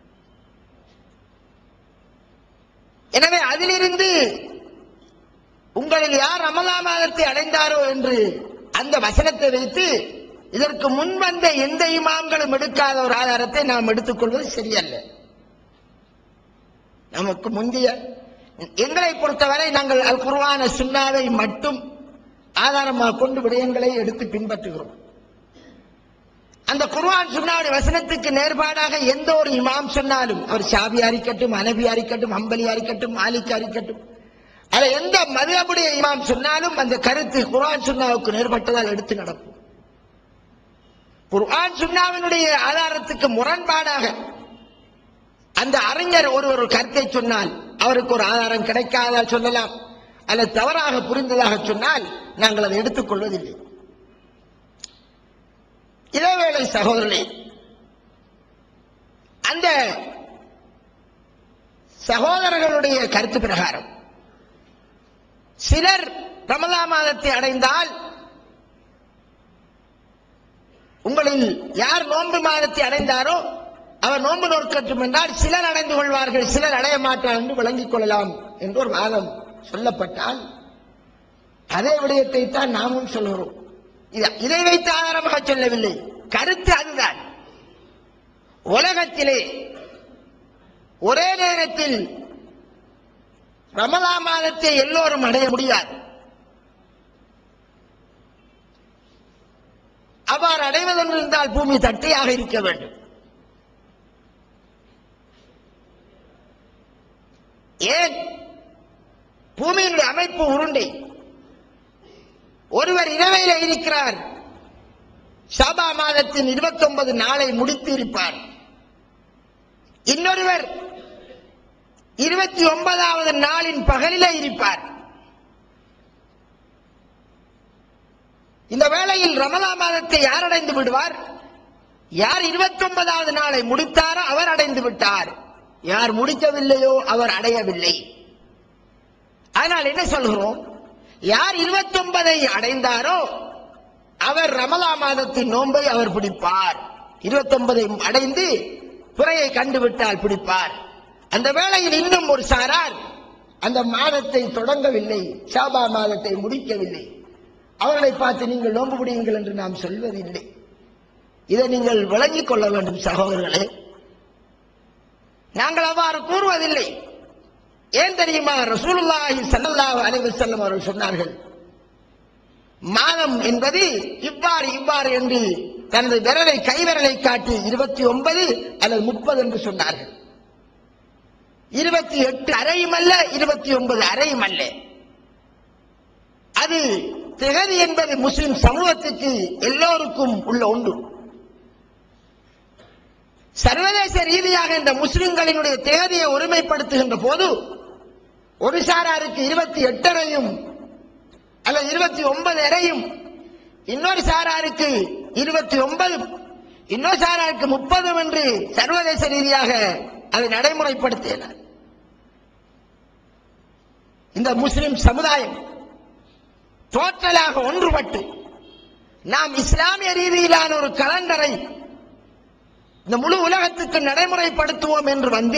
எனவே அதிலிருந்து உங்களில் யார் ரமலா மாதத்தை அடைந்தாரோ என்று அந்த வசனத்தை வைத்து இதற்கு முன் வந்த எந்த இமாம்களும் எடுக்காத ஒரு ஆதாரத்தை நாம் எடுத்துக்கொள்வது சரியல்ல நமக்கு முந்தைய எங்களை பொறுத்தவரை நாங்கள் அல் குர்ஆன சுன்னாவை மட்டும் ஆதாரமாக கொண்டு விடயங்களை எடுத்து பின்பற்றுகிறோம் அந்த குர்ஆன் சுன்னாவுடைய வசனத்துக்கு நேர்பாடாக எந்த ஒரு இமாம் சொன்னாலும் அவர் ஷாபியா இருக்கட்டும் அனபியா இருக்கட்டும் அம்பலியா இருக்கட்டும் மாலிக்கா இருக்கட்டும் அதை எந்த மதுரபுடைய இமாம் சொன்னாலும் அந்த கருத்து குர்ஆன் சுன்னாவுக்கு நேர்பட்டதால் எடுத்து நடக்கும் குர்ஆன் சுன்னாவினுடைய ஆதாரத்துக்கு முரண்பாடாக அந்த அறிஞர் ஒரு ஒரு கருத்தை சொன்னால் அவருக்கு ஒரு ஆதாரம் கிடைக்காத சொல்லலாம் அல்லது தவறாக புரிந்ததாக சொன்னால் நாங்கள் அதை எடுத்துக்கொள்வதில்லை இதேவேளை சகோதரனே அந்த சகோதரர்களுடைய கருத்து பிரகாரம் சிலர் ரமலா மாதத்தை அடைந்தால் உங்களில் யார் நோன்பு மாதத்தை அடைந்தாரோ அவர் நோன்பு நோக்கட்டும் என்றால் சிலர் அடைந்து கொள்வார்கள் சிலர் அடைய மாட்டார் என்று விளங்கிக் கொள்ளலாம் என்று ஒரு வாதம் சொல்லப்பட்டால் அதே விடயத்தை தான் நாமும் சொல்கிறோம் இத- இதை வைத்து ஆதாரமாக சொல்லவில்லை கருத்து அதுதான் உலகத்திலே ஒரே நேரத்தில் ரமலா மாதத்தை எல்லோரும் அடைய முடியாது அவ்வாறு அடைவதென்று இருந்தால் பூமி தட்டையாக இருக்க வேண்டும் ஏன் பூமியினுடைய அமைப்பு உருண்டை ஒருவர் இரவையில இருக்கிறார் ஷாபா மாதத்தின் 29 நாளை முடித்து இருப்பார் இன்னொருவர் இருபத்தி ஒன்பதாவது நாளின் பகலிலே இருப்பார் இந்த வேளையில் ரமலா மாதத்தை யார் அடைந்து விடுவார் யார் 29வது நாளை முடித்தாரோ அவர் அடைந்து விட்டார் யார் முடிக்கவில்லையோ அவர் அடையவில்லை அதனால் என்ன சொல்கிறோம் யார் 29ஐ அடைந்தாரோ அவர் ரமலா மாதத்தின் நோன்பை அவர் பிடிப்பார் 29ஐ அடைந்து பிறையை கண்டுவிட்டால் பிடிப்பார் அந்த வேளையில் இன்னும் ஒரு சாரார் அந்த மாதத்தை தொடங்கவில்லை ஷாபா மாதத்தை முடிக்கவில்லை அவர்களை பார்த்து நீங்கள் நோன்பு பிடியுங்கள் என்று நாம் சொல்வதில்லை இதை நீங்கள் விளங்கிக் கொள்ள வேண்டும் சகோதரர்களே நாங்கள் அவ்வாறு கூறுவதில்லை ஏன் தெரியுமா ரசூலுல்லாஹி ஸல்லல்லாஹு அலைஹி வஸல்லம் அவர்கள் சொன்னார்கள் மாதம் என்பது இவ்வாறு இவ்வாறு என்று தனது விரலை கைவிரலை காட்டி இருபத்தி ஒன்பது அல்லது முப்பது என்று சொன்னார்கள் இருபத்தி எட்டு அறையும் அல்ல இருபத்தி ஒன்பது அறையும் அல்ல அது திகதி என்பது முஸ்லிம் சமூகத்துக்கு எல்லோருக்கும் உள்ள ஒன்று சர்வதேச ரீதியாக இந்த முஸ்லிம்களினுடைய தேதியை ஒருமைப்படுத்துகின்ற போது ஒரு சாராருக்கு இருபத்தி எட்டரையும் அல்ல இருபத்தி ஒன்பது அறையும் இன்னொரு சாராருக்கு இருபத்தி ஒன்பது இன்னொரு சாராருக்கு முப்பதும் என்று சர்வதேச ரீதியாக அதை நடைமுறைப்படுத்தினார் இந்த முஸ்லிம் சமுதாயம் டோட்டலாக ஒன்றுபட்டு நாம் இஸ்லாமிய ரீதியிலான ஒரு கலண்டரை இந்த முழு உலகத்துக்கு நடைமுறைப்படுத்துவோம் என்று வந்து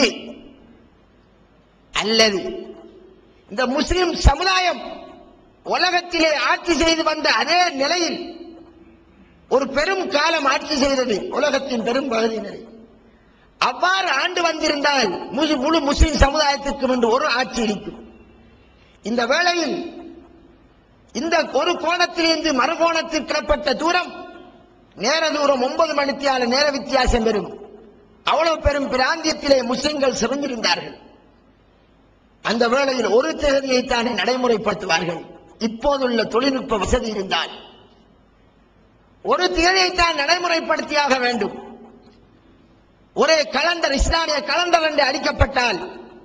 அல்லது இந்த முஸ்லிம் சமுதாயம் உலகத்திலே ஆட்சி செய்து வந்த அதே நிலையில் ஒரு பெரும் காலம் ஆட்சி செய்தது உலகத்தின் பெரும் பகுதியினரை அவ்வாறு ஆண்டு வந்திருந்தால் முழு- முழு முஸ்லிம் சமுதாயத்திற்கும் என்று ஒரு ஆட்சி இருக்கும் இந்த வேளையில் இந்த ஒரு கோணத்திலிருந்து மறுகோணத்தில் கிடப்பட்ட தூரம் நேர தூரம் ஒன்பது மணித்தியால நேர வித்தியாசம் பெறும் அவ்வளவு பெரும் பிராந்தியத்திலே முஸ்லிம்கள் சிறந்திருந்தார்கள் அந்த வேளையில் ஒரு தேதியை தானே நடைமுறைப்படுத்துவார்கள் இப்போதுள்ள தொழில்நுட்ப வசதி இருந்தால் ஒரு தேதியை தான் நடைமுறைப்படுத்தியாக வேண்டும் ஒரே கலண்டர் இஸ்லாமிய கலண்டர் என்று அடிக்கப்பட்டால்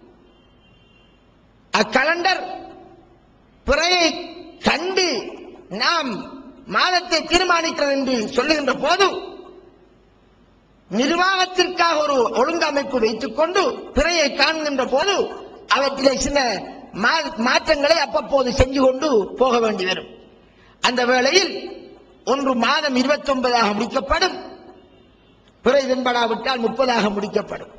அக்கலண்டர் பிறையை கண்டு நாம் மாதத்தை தீர்மானிக்கிறது என்று சொல்லுகின்ற போது நிர்வாகத்திற்காக ஒரு ஒழுங்கமைப்பு வைத்துக் கொண்டு பிறையை காண்கின்ற போது அவற்றிலே சில மா- மாற்றங்களை அப்பப்போது செஞ்சு கொண்டு போக வேண்டி வரும் அந்த வேளையில் ஒன்று மாதம் இருபத்தி ஒன்பதாக முடிக்கப்படும் பிறை தென்படாவிட்டால் முப்பதாக முடிக்கப்படும்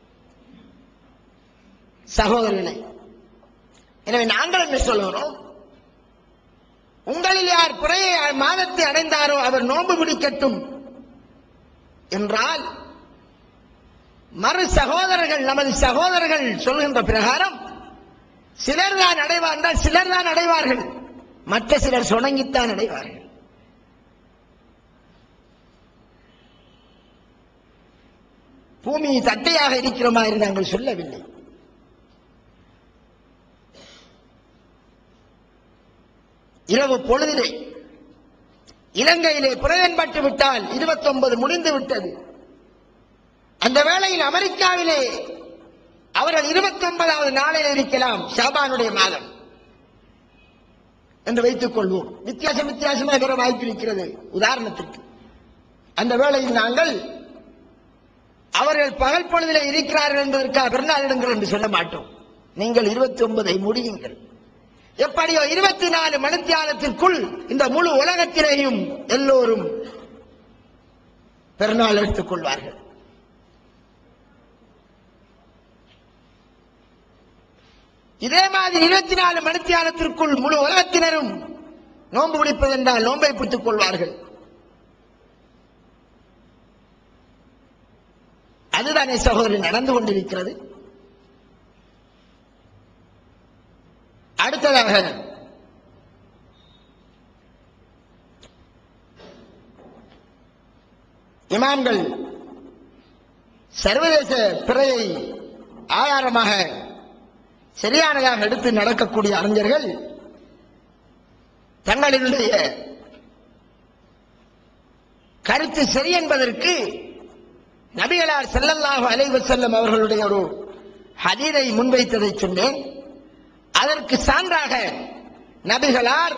சகோதரர்களே எனவே நாங்கள் என்ன சொல்லுகிறோம் உங்களில் யார் பிறையை மாதத்தை அடைந்தாரோ அவர் நோன்பு பிடிக்கட்டும் என்றால் மறு சகோதரர்கள் நமது சகோதரர்கள் சொல்கின்ற பிரகாரம் சிலர் தான் அடைவார்கள் சிலர் தான் அடைவார்கள் மற்ற சிலர் சுணங்கித்தான் அடைவார்கள் பூமி தட்டையாக இருக்கிறோமா என்று நாங்கள் சொல்லவில்லை இரவு பொழுதிலே இலங்கையிலே புறவன்பட்டு விட்டால் 29 முடிந்து விட்டது அந்த வேளையில் அமெரிக்காவிலே அவர்கள் 29வது நாளில் இருக்கலாம் ஷாபானுடைய மாதம் என்று வைத்துக் கொள்வோம் வித்தியாசம் வித்தியாசமாக பெற வாய்ப்பு இருக்கிறது உதாரணத்திற்கு அந்த வேளையில் நாங்கள் அவர்கள் பகல் பொழுதிலே இருக்கிறார்கள் என்பதற்காக பிறநாளிடுங்கள் என்று சொல்ல மாட்டோம் நீங்கள் 29 முடியுங்கள் எப்படியோ இருபத்தி நாலு மணித்தியாலத்திற்குள் இந்த முழு உலகத்திலேயும் எல்லோரும் பெருநாள் எடுத்துக் கொள்வார்கள் இதே மாதிரி இருபத்தி நாலு மணித்தியாலத்திற்குள் முழு உலகத்தினரும் நோன்பு பிடிப்பதென்றால் நோன்பை பிடித்துக் கொள்வார்கள் அதுதானே சகோதரன் நடந்து கொண்டிருக்கிறது அடுத்ததாக இமாம்கள் சர்வதேச பிறையை ஆதாரமாக சரியானதாக எடுத்து நடக்கக்கூடிய அறிஞர்கள் தங்களினுடைய கருத்து சரி என்பதற்கு நபிகளார் ஸல்லல்லாஹு அலைஹி வஸல்லம் அவர்களுடைய ஒரு ஹதீரை முன்வைத்ததை சொன்னேன் அதற்கு சான்றாக நபிகளார்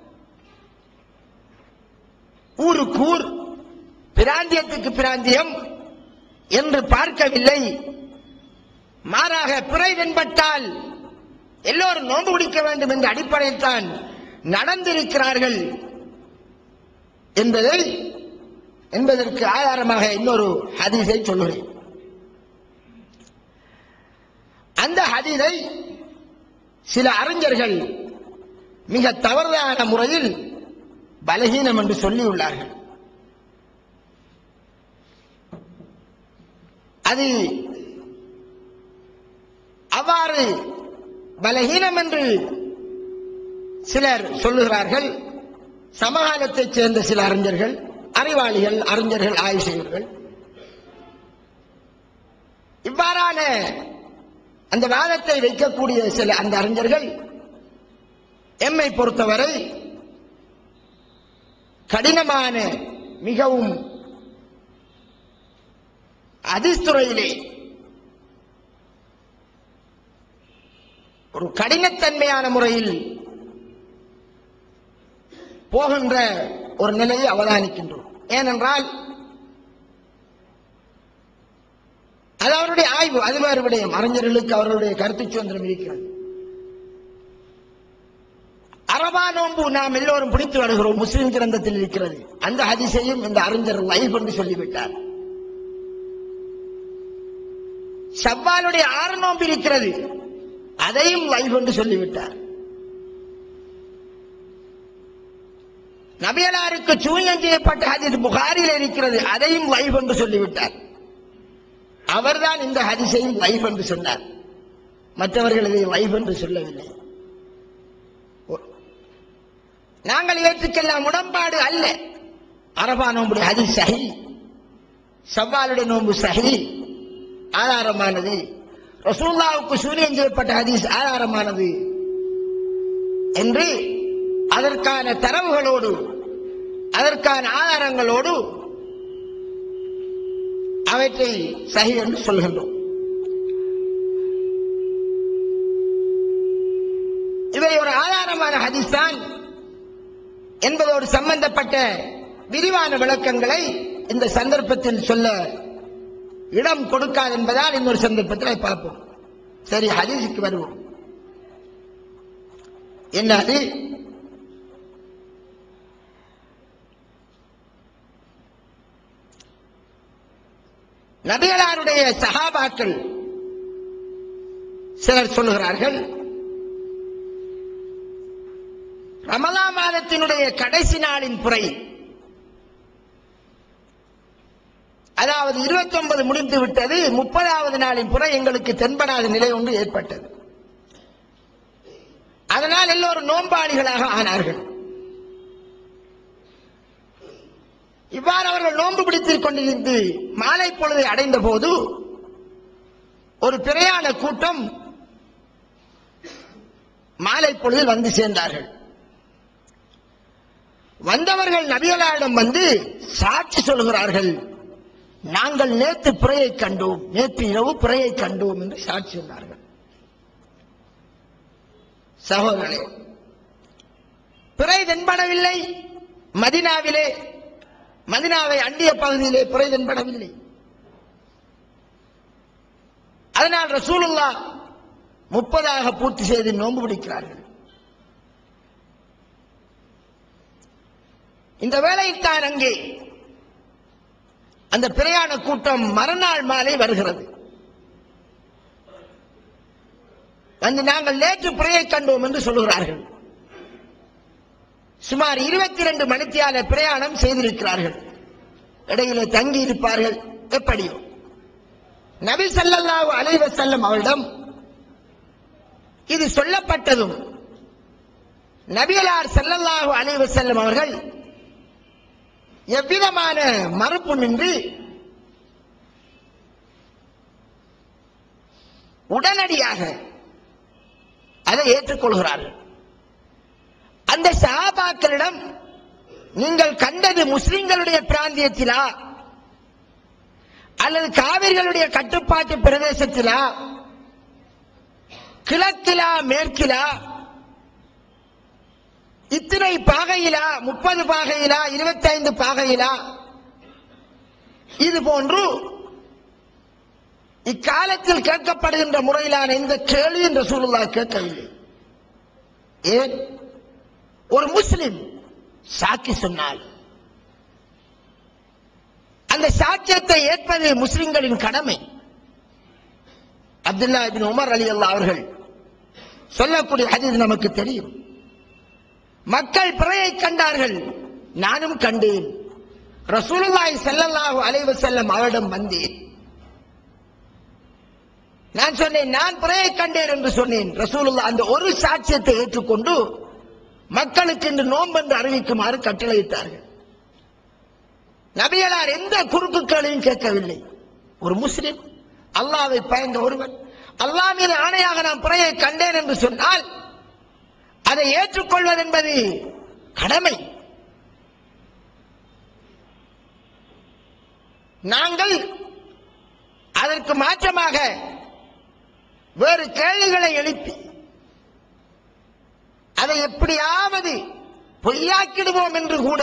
ஊருக்கு ஊர் பிராந்தியத்துக்கு பிராந்தியம் என்று பார்க்கவில்லை மாறாக பிறை வெண்பட்டால் எல்லோரும் நோன்பு பிடிக்க வேண்டும் என்ற அடிப்படையில் தான் நடந்திருக்கிறார்கள் என்பதை என்பதற்கு ஆதாரமாக இன்னொரு ஹதீஸை சொல்லுகிறேன் அந்த ஹதீஸை சில அறிஞர்கள் மிக தவறான முறையில் பலகீனம் என்று சொல்லியுள்ளார்கள் அது அவ்வாறு பலகீனம் என்று சிலர் சொல்லுகிறார்கள் சமகாலத்தைச் சேர்ந்த சில அறிஞர்கள் அறிவாளிகள் அறிஞர்கள் ஆய்வு செய்வர்கள் இவ்வாறான அந்த வாதத்தை வைக்கக்கூடிய சில அந்த அறிஞர்கள் எம்மை பொறுத்தவரை கடினமான மிகவும் அதிஸ்துறையிலே ஒரு கடினத்தன்மையான முறையில் போகின்ற ஒரு நிலையை அவதானிக்கின்றோம் ஏனென்றால் அது அவருடைய ஆய்வு அது வேறு விடயம் அறிஞர்களுக்கு அவர்களுடைய கருத்து சுதந்திரம் இருக்கிறது அரபா நோன்பு நாம் எல்லோரும் பிடித்து வருகிறோம் முஸ்லிம் கிரந்தத்தில் இருக்கிறது அந்த ஹதிசையும் இந்த அறிஞர் லைஃப் என்று சொல்லிவிட்டார் ஷவ்வாலுடைய ஆறு நோன்பு இருக்கிறது அதையும் லைஃப் என்று சொல்லிவிட்டார் நபியலாருக்கு சூன்யம் செய்யப்பட்ட ஹதீஸ் புகாரில் இருக்கிறது அதையும் லைஃப் என்று சொல்லிவிட்டார் அவர்தான் இந்த ஹதிசையும் லைஃப் என்று சொன்னார் மற்றவர்கள் இதை லைஃப் என்று சொல்லவில்லை ஒ- நாங்கள் இவற்றுக்கெல்லாம் உடன்பாடு அல்ல அரபா நோம்புடைய ஹதீஸ் சஹி சவ்வாலுடைய நோன்பு சஹி ஆதாரமானது ரசூல்லாவுக்கு சூரியன் செய்யப்பட்ட ஹதீஸ் ஆதாரமானது என்று அதற்கான தரவுகளோடு அதற்கான ஆதாரங்களோடு அவற்றை சஹி என்று சொல்கின்றோம் இவை ஒரு ஆதாரமான ஹதீஸ் தான் என்பதோடு சம்பந்தப்பட்ட விரிவான விளக்கங்களை இந்த சந்தர்ப்பத்தில் சொல்ல இடம் கொடுக்காது என்பதால் இன்னொரு சந்தர்ப்பத்தில் அதை பார்ப்போம் சரி ஹதீஸுக்கு வருவோம் என்ன அது நபிகளாருடைய சஹாபாக்கள் சிலர் சொல்லுகிறார்கள் ரமலா மாதத்தினுடைய கடைசி நாளின் புரை அதாவது 29 முடிந்து விட்டது முப்பதாவது நாளின் புற எங்களுக்கு தென்படாத நிலை ஒன்று ஏற்பட்டது அதனால் எல்லோரும் நோன்பாளிகளாக ஆனார்கள் இவ்வாறு அவர்கள் நோன்பு பிடித்துக் கொண்டிருந்து மாலை பொழுதை அடைந்த போது ஒரு பிரயாண கூட்டம் மாலை பொழுதில் வந்து சேர்ந்தார்கள் வந்தவர்கள் நபிகளாரிடம் வந்து சாட்சி சொல்கிறார்கள் நாங்கள் நேற்று பிறையை கண்டோம் நேற்று இரவு பிறையை கண்டோம் என்று சாட்சி சொன்னார்கள் சகோதரர்களே பிறை தென்படவில்லை மதினாவிலே மதினாவை அண்டிய பகுதியிலே பிறை தென்படவில்லை அதனால் ரசூலுல்லா முப்பதாக பூர்த்தி செய்து நோன்பு பிடிக்கிறார்கள் இந்த வேளையில் தான் அங்கே அந்த பிரயாண கூட்டம் மறுநாள் மாலை வருகிறது வந்து நாங்கள் நேற்று பிறையை கண்டோம் என்று சொல்லுகிறார்கள் சுமார் இருபத்தி இரண்டு மணித்தியால பிரயாணம் செய்திருக்கிறார்கள் இடையிலே தங்கி இருப்பார்கள் எப்படியோ நபி ஸல்லல்லாஹு அலைஹி வஸல்லம் அவரிடம் இது சொல்லப்பட்டதும் நபியலார் ஸல்லல்லாஹு அலைஹி வஸல்லம் அவர்கள் எவ்விதமான மறுப்பு நின்று உடனடியாக அதை ஏற்றுக்கொள்கிறார்கள் அந்த சஹாபாக்களிடம் நீங்கள் கண்டது முஸ்லிம்களுடைய பிராந்தியத்திலா அல்லது காவிர்களுடைய கட்டுப்பாட்டு பிரதேசத்திலா கிழக்கிலா மேற்கிலா இத்தனை பாகையிலா முப்பது பாகையிலா இருபத்தைந்து பாகையிலா இது போன்று இக்காலத்தில் கேட்கப்படுகின்ற முறையிலான இந்த கேள்வி என்ற சூழலா கேட்கவில்லை ஏன் ஒரு முஸ்லிம் சாக்கி சொன்னால் அந்த சாட்சியத்தை ஏற்பது முஸ்லிம்களின் கடமை அப்துல்லா இபின் உமர் அலி அல்லா அவர்கள் சொல்லக்கூடிய ஹதீஸ் நமக்கு தெரியும் மக்கள் பிறையை கண்டார்கள் நானும் கண்டேன் ரசூலுல்லாஹி ஸல்லல்லாஹு அலைஹி வஸல்லம் அவரிடம் வந்தேன் நான் சொன்னேன் நான் பிறையை கண்டேன் என்று சொன்னேன் ரசூலுல்லாஹ் அந்த ஒரு சாட்சியத்தை ஏற்றுக்கொண்டு மக்களுக்கு இன்று நோன்பென்று அறிவிக்குமாறு கட்டளையிட்டார்கள் நபியலார் எந்த குறுக்கு கேள்வியும் கேட்கவில்லை ஒரு முஸ்லிம் அல்லாவை பயந்த ஒருவன் அல்லாஹ் மீது ஆணையாக நான் பிறையை கண்டேன் என்று சொன்னால் அதை ஏற்றுக்கொள்வது என்பது கடமை நாங்கள் அதற்கு மாற்றமாக வேறு கேள்விகளை எழுப்பி அதை எப்படியாவது பொய்யாக்கிடுவோம் என்று கூட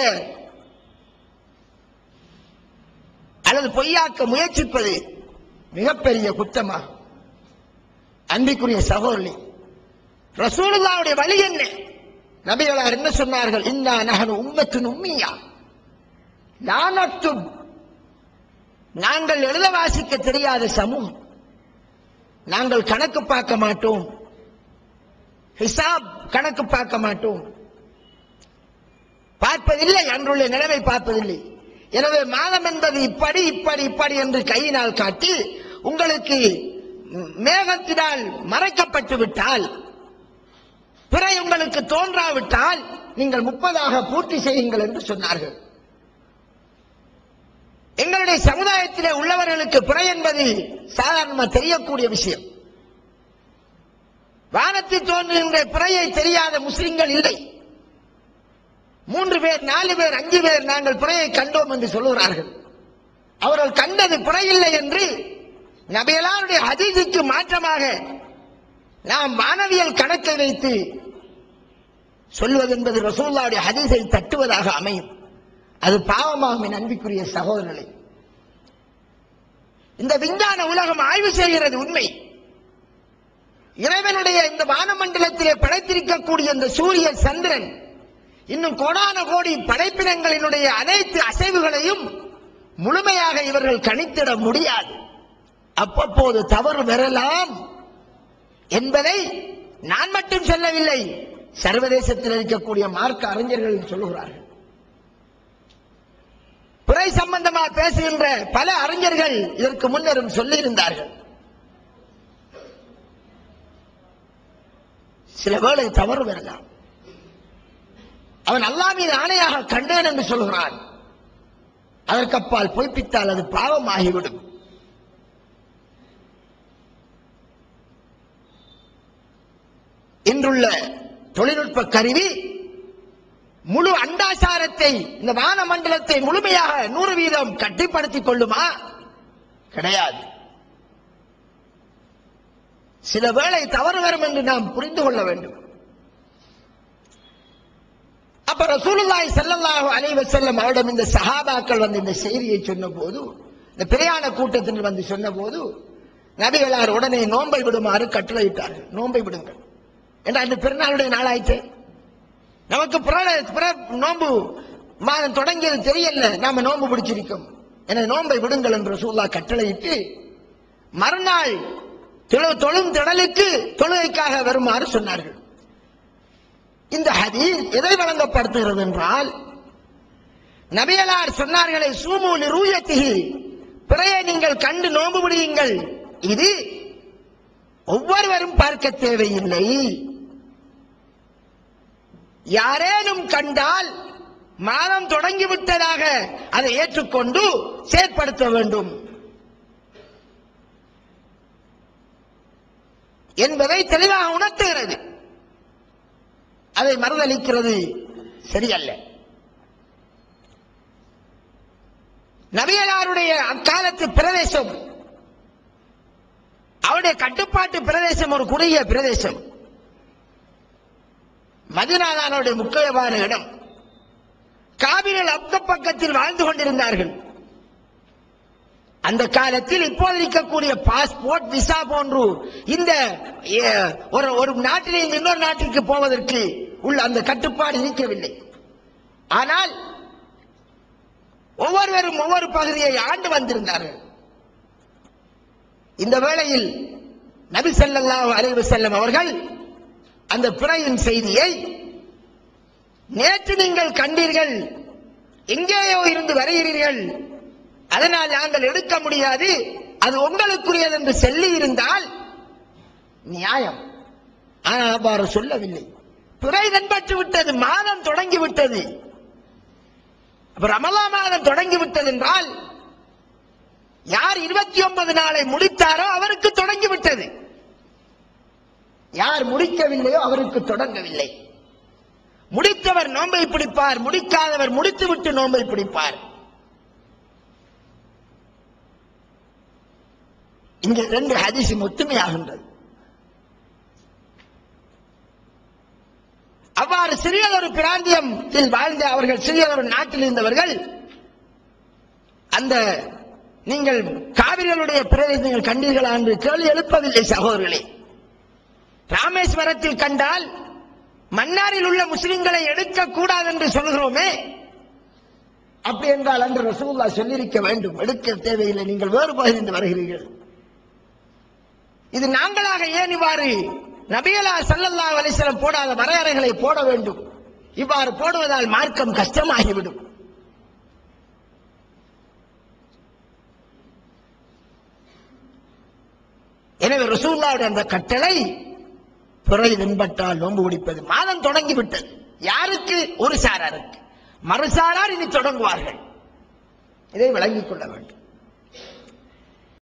அல்லது பொய்யாக்க முயற்சிப்பது மிகப்பெரிய குற்றமாகும் அன்பிற்குரிய சகோதரி ரசூலுல்லாவுடைய வழி என்ன நபிகளார் என்ன சொன்னார்கள் இன்னா நகனு உம்மத்தின் உம்மியா நானத்தும் நாங்கள் எழுத வாசிக்க தெரியாத சமூகம் நாங்கள் கணக்கு பார்க்க மாட்டோம் ஹிசாப் கணக்கு பார்க்க மாட்டோம் பார்ப்பதில்லை அன்றுள்ள நிலைமை பார்ப்பதில்லை எனவே மாதம் என்பது இப்படி இப்படி இப்படி என்று கையினால் காட்டி உங்களுக்கு மேகத்தினால் மறைக்கப்பட்டு விட்டால் பிறை உங்களுக்கு தோன்றாவிட்டால் நீங்கள் முப்பதாக பூர்த்தி செய்யுங்கள் என்று சொன்னார்கள் எங்களுடைய சமுதாயத்திலே உள்ளவர்களுக்கு பிறை என்பது சாதாரணமாக தெரியக்கூடிய விஷயம் வானத்தில் தோன்றுகின்ற பிறையை தெரியாத முஸ்லிம்கள் இல்லை மூன்று பேர் நாலு பேர் அஞ்சு பேர் நாங்கள் பிறையை கண்டோம் என்று சொல்லுகிறார்கள் அவர்கள் கண்டது பிறையில்லை என்று நபியலாருடைய ஹதீஸுக்கு மாற்றமாக நாம் வானவியல் கணக்கை வைத்து சொல்வது என்பது ரசூல்லாவுடைய ஹதீஸை தட்டுவதாக அமையும் அது பாவமாகும் என் அன்பிற்குரிய சகோதரர்களே இந்த விஞ்ஞான உலகம் ஆய்வு செய்கிறது உண்மை இறைவனுடைய இந்த வானமண்டலத்திலே படைத்திருக்கக்கூடிய இந்த சூரியன் சந்திரன் இன்னும் கோடான கோடி படைப்பினங்களினுடைய அனைத்து அசைவுகளையும் முழுமையாக இவர்கள் கணித்திட முடியாது அப்பப்போது தவறு பெறலாம் என்பதை நான் மட்டும் சொல்லவில்லை சர்வதேசத்தில் இருக்கக்கூடிய மார்க்க அறிஞர்கள் சொல்லுகிறார்கள் பிறை சம்பந்தமாக பேசுகின்ற பல அறிஞர்கள் இதற்கு முன்னரும் சொல்லியிருந்தார்கள் சில வேளை தவறு வரலாம் அவன் அல்லா மீது ஆணையாக கண்டேன் என்று சொல்கிறான் அதற்கப்பால் பொய்ப்பித்தால் அது பாவமாகிவிடும் இன்றுள்ள தொழில்நுட்ப கருவி முழு அண்டாசாரத்தை இந்த வானமண்டலத்தை முழுமையாக நூறு வீதம் கட்டிப்படுத்திக் கொள்ளுமா கிடையாது சில வேளை தவறு வரும் என்று நாம் புரிந்து கொள்ள வேண்டும் அப்ப ரசூலுல்லாஹி ஸல்லல்லாஹு அலைஹி வஸல்லம் அவரிடம் இந்த சஹாபாக்கள் வந்து இந்த செய்தியை சொன்ன போது இந்த பிரயாண கூட்டத்தில் வந்து சொன்ன போது நபிகளார் உடனே நோன்பை விடுமாறு கட்டளையிட்டார்கள் நோன்பை விடுங்கள் என்ற அந்த பெருநாளுடைய நாளாயிற்று நமக்கு புற- புற- நோன்பு மாதம் தொடங்கியது தெரியல நாம நோன்பு பிடிச்சிருக்கோம் என நோன்பை விடுங்கள் என்று ரசூல்லா கட்டளையிட்டு மறுநாள் தொழு- தொழும் திடலுக்கு தொழுகைக்காக வருமாறு சொன்னார்கள் இந்த ஹதீஸ் எதை வழங்கப்படுத்துகிறது என்றால் நபியலார் சொன்னார்களே சூமு நிரூயத்திகி பிறையை நீங்கள் கண்டு நோன்பு விடுயுங்கள் இது ஒவ்வொருவரும் பார்க்க தேவையில்லை யாரேனும் கண்டால் மாதம் தொடங்கிவிட்டதாக அதை ஏற்றுக்கொண்டு செயற்படுத்த வேண்டும் என்பதை தெளிவாக உணர்த்துகிறது அதை மறுதளிக்கிறது சரியல்ல நபியலாருடைய அக்காலத்து பிரதேசம் அவருடைய கட்டுப்பாட்டு பிரதேசம் ஒரு குறுகிய பிரதேசம் மதினாதானுடைய முக்கியமான இடம் காவிரிகள் அக்க பக்கத்தில் வாழ்ந்து கொண்டிருந்தார்கள் அந்த காலத்தில் இப்போது இருக்கக்கூடிய பாஸ்போர்ட் விசா போன்று இந்த எ, ஒரு ஒரு நாட்டிலிருந்து இன்னொரு நாட்டிற்கு போவதற்கு உள்ள அந்த கட்டுப்பாடு இருக்கவில்லை ஆனால் ஒவ்வொருவரும் ஒவ்வொரு பகுதியை ஆண்டு வந்திருந்தார்கள் இந்த வேளையில் நபி ஸல்லல்லாஹு அலைஹி வஸல்லம் அவர்கள் அந்த பிறையின் செய்தியை நேற்று நீங்கள் கண்டீர்கள் எங்கேயோ இருந்து வருகிறீர்கள் அதனால் நாங்கள் எடுக்க முடியாது அது உங்களுக்குரியது என்று சொல்லி இருந்தால் நியாயம் ஆனால் அவ்வாறு சொல்லவில்லை பிறை தென்பட்டு விட்டது மாதம் தொடங்கி விட்டது அப்ப ரமலா மாதம் தொடங்கி விட்டது என்றால் யார் இருபத்தி ஒன்பது நாளை முடித்தாரோ அவருக்கு தொடங்கி விட்டது யார் முடிக்கவில்லையோ அவருக்கு தொடங்கவில்லை முடித்தவர் நோன்பை பிடிப்பார் முடிக்காதவர் முடித்துவிட்டு நோன்பை பிடிப்பார் இங்கே ரெண்டு ஹதீஸும் ஒத்துமையாகின்றது அவ்வாறு சிறியதொரு பிராந்தியத்தில் வாழ்ந்த அவர்கள் சிறியதொரு நாட்டில் இருந்தவர்கள் அந்த நீங்கள் காவிரிகளுடைய பிரதேசம் நீங்கள் கண்டீர்களா என்று கேள்வி எழுப்பவில்லை சகோதரர்களே ராமேஸ்வரத்தில் கண்டால் மன்னாரில் உள்ள முஸ்லிம்களை எடுக்க கூடாது என்று சொல்கிறோமே அப்படி என்றால் அன்று ரசூல்லா சொல்லியிருக்க வேண்டும் எடுக்க தேவையில்லை நீங்கள் வேறு பகுதியில் வருகிறீர்கள் இது நாங்களாக ஏன் இவ்வாறு நபியலா ஸல்லல்லாஹு அலைஹி வஸல்லம் போடாத வரையறைகளை போட வேண்டும் இவ்வாறு போடுவதால் மார்க்கம் கஷ்டமாகிவிடும் எனவே ரசூல்லாவுடைய அந்த கட்டளை பிறை தென்பட்டால் நோன்பு பிடிப்பது மாதம் தொடங்கிவிட்டது யாருக்கு ஒரு சாராருக்கு மறுசாரார் இனி தொடங்குவார்கள் இதை விளங்கிக் கொள்ள வேண்டும்